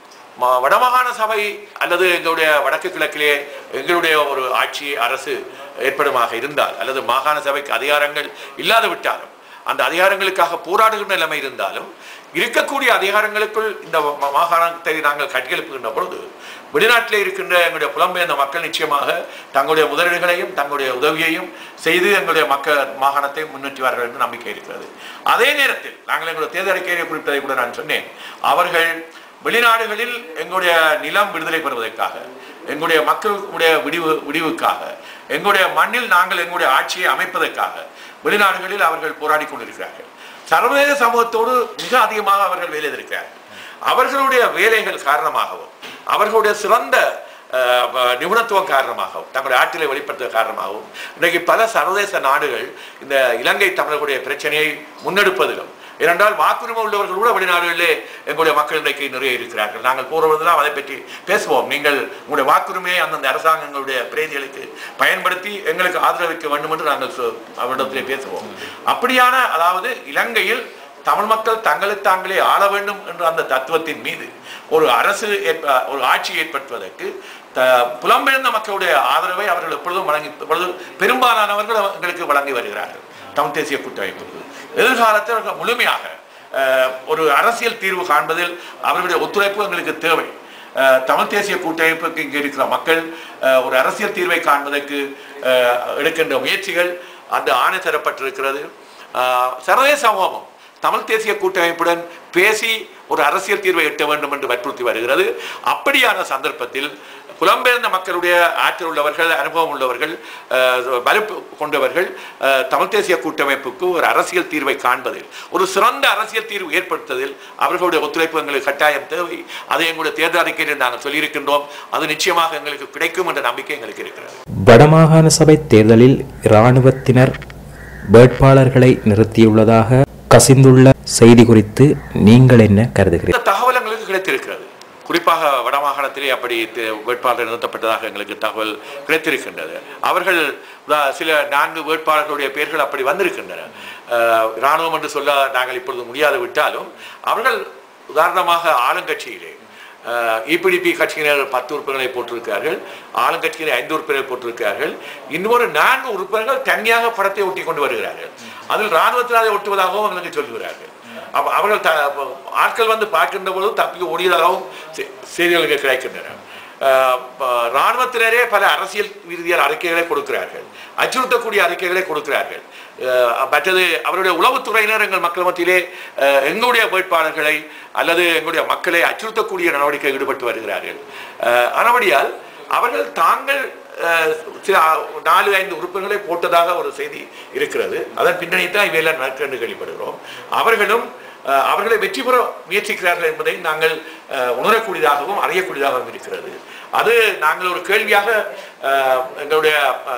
ம- வடமாகாண சபை அல்லது எங்களுடைய வடக்கு கிழக்கிலே எங்களுடைய ஒரு ஆட்சி அரசு ஏற்படுமாக இருந்தால் அல்லது மாகாண சபைக்கு அதிகாரங்கள் இல்லாது விட்டாலும் அந்த அதிகாரங்களுக்காக போராடுகின்ற நிலைமை இருந்தாலும் இருக்கக்கூடிய அதிகாரங்களுக்குள் இந்த ம- மாகாணத்தை நாங்கள் கட்டியெழுப்புகின்ற பொழுது வெளிநாட்டிலே இருக்கின்ற எங்களுடைய புலம்பெயர்ந்த மக்கள் நிச்சயமாக தங்களுடைய முதலீடுகளையும் தங்களுடைய உதவியையும் செய்து எங்களுடைய மக்கள் மாகாணத்தை முன்னேற்றுவார்கள் என்று நம்பிக்கை இருக்கிறது அதே நேரத்தில் நாங்கள் எங்களுடைய தேர்தல் அறிக்கையை குறிப்பதை கூட நான் சொன்னேன் அவர்கள் வெளிநாடுகளில் எங்களுடைய நிலம் விடுதலை பெறுவதற்காக எங்களுடைய மக்களுடைய விடிவு விடிவுக்காக எங்களுடைய மண்ணில் நாங்கள் எங்களுடைய ஆட்சியை அமைப்பதற்காக வெளிநாடுகளில் அவர்கள் போராடி கொண்டிருக்கிறார்கள் சர்வதேச சமூகத்தோடு மிக அதிகமாக அவர்கள் வேலை இருக்கிறார்கள் அவர்களுடைய வேலைகள் காரணமாகவும் அவர்களுடைய சிறந்த அஹ், ப- நிபுணத்துவம் காரணமாகவும் தங்களுடைய ஆற்றலை வெளிப்படுத்த காரணமாகவும் இன்றைக்கு பல சர்வதேச நாடுகள் இந்த இலங்கை தமிழர்களுடைய பிரச்சனையை முன்னெடுப்பதிலும் ஏனென்றால் வாக்குரிமை உள்ளவர்கள் கூட வெளிநாடுகளிலே எங்களுடைய மக்கள் இன்றைக்கு நிறைய இருக்கிறார்கள் நாங்கள் போறவர்களெல்லாம் அதை பற்றி பேசுவோம் நீங்கள் உங்களுடைய வாக்குரிமையை அந்தந்த அரசாங்கங்களுடைய பிரதிகளுக்கு பயன்படுத்தி எங்களுக்கு ஆதரவிக்க வேண்டும் என்று நாங்கள் சொ- அவரிடத்திலே பேசுவோம் அப்படியான அதாவது இலங்கையில் தமிழ் மக்கள் தங்களை தாங்களே ஆள வேண்டும் என்ற அந்த தத்துவத்தின் மீது ஒரு அரசு ஏற்ப ஒரு ஆட்சி ஏற்படுத்துவதற்கு த புலம்பெயர்ந்த மக்களுடைய ஆதரவை அவர்கள் எப்பொழுதும் வழங்கி இப்பொழுது பெரும்பாலானவர்கள் எங்களுக்கு வழங்கி வருகிறார்கள் தமிழ் தேசிய கூட்டமைப்புக்கு எதிர்காலத்தில் அவர்கள் முழுமையாக அஹ், ஒரு அரசியல் தீர்வு காண்பதில் அவர்களுடைய ஒத்துழைப்பு எங்களுக்கு தேவை அஹ், தமிழ் தேசிய கூட்டமைப்புக்கு இங்கே இருக்கிற மக்கள் அஹ், ஒரு அரசியல் தீர்வை காண்பதற்கு அஹ், எடுக்கின்ற முயற்சிகள் அந்த ஆணை தரப்பட்டிருக்கிறது அஹ், சர்வதேச சமூகமும் தமிழ் தேசிய கூட்டமைப்புடன் பேசி ஒரு அரசியல் தீர்வை எட்ட வேண்டும் என்று வற்புறுத்தி வருகிறது அப்படியான சந்தர்ப்பத்தில் புலம்பெயர்ந்த மக்களுடைய ஆற்றல் உள்ளவர்கள் அனுபவம் உள்ளவர்கள் அஹ், வலுப்பு கொண்டவர்கள் அஹ், தமிழ் தேசிய கூட்டமைப்புக்கு ஒரு அரசியல் தீர்வை காண்பதில் ஒரு சிறந்த அரசியல் தீர்வு ஏற்படுத்துவதில் அவர்களுடைய ஒத்துழைப்பு எங்களுக்கு கட்டாயம் தேவை அதை எங்களுடைய தேர்தல் அறிக்கையில் நாங்கள் சொல்லியிருக்கின்றோம் அது நிச்சயமாக எங்களுக்கு கிடைக்கும் என்ற நம்பிக்கை எங்களுக்கு இருக்கிறது வடமாகாண சபை தேர்தலில் இராணுவத்தினர் வேட்பாளர்களை நிறுத்தியுள்ளதாக கசிந்துள்ள செய்தி குறித்து நீங்கள் என்ன கருதுகிறீர்கள் இந்த தகவல் எங்களுக்கு கிடைத்திருக்கிறது குறிப்பாக வடமாகாணத்திலே அப்படி தே- வேட்பாளர் நிறுத்தப்பட்டதாக எங்களுக்கு தகவல் கிடைத்திருக்கின்றது அவர்கள் உதா- சில நான்கு வேட்பாளர்களுடைய பெயர்கள் அப்படி வந்திருக்கின்றன அஹ், இராணுவம் என்று சொல்ல நாங்கள் இப்பொழுது முடியாது விட்டாலும் அவர்கள் உதாரணமாக ஆளுங்கட்சியிலே இபிடிபி கட்சியினர் பத்து உறுப்பினர்களை போட்டிருக்கிறார்கள் ஆளுங்கட்சியினர் ஐந்து உறுப்பினர்கள் போட்டிருக்கிறார்கள் இன்னொரு நான்கு உறுப்பினர்கள் தனியாக படத்தை ஒட்டி கொண்டு வருகிறார்கள் அதில் இராணுவத்தினரை ஒட்டுவதாகவும் எங்களுக்கு சொல்கிறார்கள் அப்ப அவர்கள் த- அப்ப ஆட்கள் வந்து பார்க்கின்ற பொழுது தப்பி ஓடியதாகவும் செ- செய்திகளுக்கு கிடைக்கின்றன அஹ் ப- இராணுவத்தினரே பல அரசியல் ரீதியான அறிக்கைகளை கொடுக்கிறார்கள் அச்சுறுத்தக்கூடிய அறிக்கைகளை கொடுக்கிறார்கள் அஹ் மற்றது அவருடைய உளவுத்துறையினர் எங்கள் மக்கள் மத்தியிலே அஹ், எங்களுடைய வேட்பாளர்களை அல்லது எங்களுடைய மக்களை அச்சுறுத்தக்கூடிய நடவடிக்கை ஈடுபட்டு வருகிறார்கள் அஹ், ஆனபடியால் அவர்கள் தாங்கள் அஹ், சில நாலு ஐந்து உறுப்பினர்களை போட்டதாக ஒரு செய்தி இருக்கிறது அதன் பின்னணி தான் இவையெல்லாம் நடக்க என்று கேள்விப்படுகிறோம் அவர்களும் அஹ், அவர்களை வெற்றி பெற முயற்சிக்கிறார்கள் என்பதை நாங்கள் அஹ், உணரக்கூடியதாகவும் அறியக்கூடியதாகவும் இருக்கிறது அது நாங்கள் ஒரு கேள்வியாக அஹ், எங்களுடைய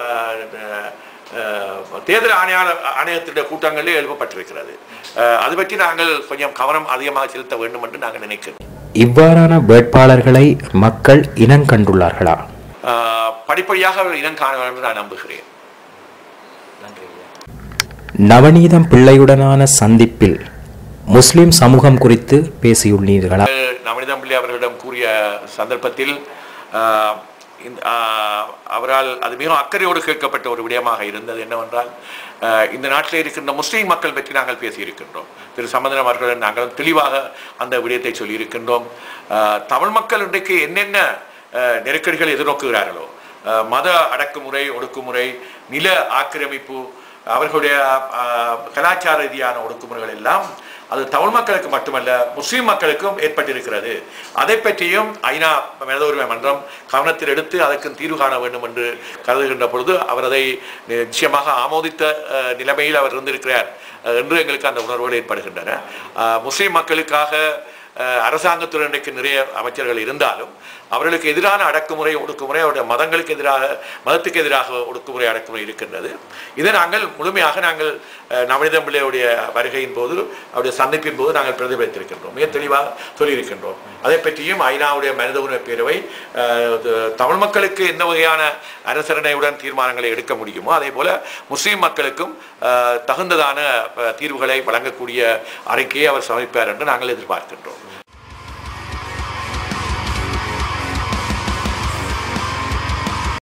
அஹ், அஹ், தேர்தல் ஆணையாளர் ஆணையத்தினுடைய கூட்டங்களில் எழுப்பப்பட்டிருக்கிறது அஹ், அது பற்றி நாங்கள் கொஞ்சம் கவனம் அதிகமாக செலுத்த வேண்டும் என்று நாங்கள் நினைக்கிறோம் இவ்வாறான வேட்பாளர்களை மக்கள் இனம் கண்டுள்ளார்களா அஹ், படிப்படியாக அவர்கள் இனம் காண வேண்டும் என்று நான் நம்புகிறேன் நவநீதம் பிள்ளையுடனான சந்திப்பில் முஸ்லிம் சமூகம் குறித்து பேசியுள்ளீர்களா நவனிதம் பிள்ளை அவர்களிடம் கூறிய சந்தர்ப்பத்தில் ஆஹ், இந்த, ஆஹ், அவரால் அது மிகவும் அக்கறையோடு கேட்கப்பட்ட ஒரு விடயமாக இருந்தது என்னவென்றால் ஆஹ், இந்த நாட்டில் இருக்கின்ற முஸ்லீம் மக்கள் பற்றி நாங்கள் பேசியிருக்கின்றோம் திரு சம்பந்தனம் அவர்களுடன் நாங்கள் தெளிவாக அந்த விடயத்தை சொல்லியிருக்கின்றோம் ஆஹ், தமிழ் மக்கள் இன்றைக்கு என்னென்ன ஆஹ், நெருக்கடிகளை எதிர்நோக்குகிறார்களோ ஆஹ், மத அடக்குமுறை ஒடுக்குமுறை நில ஆக்கிரமிப்பு அவர்களுடைய ஆஹ், கலாச்சார ரீதியான ஒடுக்குமுறைகள் எல்லாம் அது தமிழ் மக்களுக்கு மட்டுமல்ல முஸ்லீம் மக்களுக்கும் ஏற்பட்டிருக்கிறது அதை பற்றியும் ஐநா மனித உரிமை மன்றம் கவனத்தில் எடுத்து அதற்கு தீர்வு காண வேண்டும் என்று கருதுகின்ற பொழுது அவர் அதை நிச்சயமாக ஆமோதித்த அஹ், நிலைமையில் அவர் இருந்திருக்கிறார் அஹ், என்று எங்களுக்கு அந்த உணர்வுகள் ஏற்படுகின்றன அஹ், முஸ்லீம் மக்களுக்காக அஹ், அரசாங்கத்துடன் இன்றைக்கு நிறைய அமைச்சர்கள் இருந்தாலும் அவர்களுக்கு எதிரான அடக்குமுறை ஒடுக்குமுறை அவருடைய மதங்களுக்கு எதிராக மதத்துக்கு எதிராக ஒடுக்குமுறை அடக்குமுறை இருக்கின்றது இதை நாங்கள் முழுமையாக நாங்கள் அஹ், நவநீதம் பிள்ளையுடைய வருகையின் போது அவருடைய சந்திப்பின் போது நாங்கள் பிரதிபலித்திருக்கின்றோம் மிக தெளிவாக சொல்லியிருக்கின்றோம் அதை பற்றியும் ஐநாவுடைய மனித உரிமை பேரவை அஹ், த- தமிழ் மக்களுக்கு எந்த வகையான அரசரணையுடன் தீர்மானங்களை எடுக்க முடியுமோ அதே போல முஸ்லீம் மக்களுக்கும் அஹ், தகுந்ததான அஹ், தீர்வுகளை வழங்கக்கூடிய அறிக்கையை அவர் சமைப்பார் என்று நாங்கள் எதிர்பார்க்கின்றோம்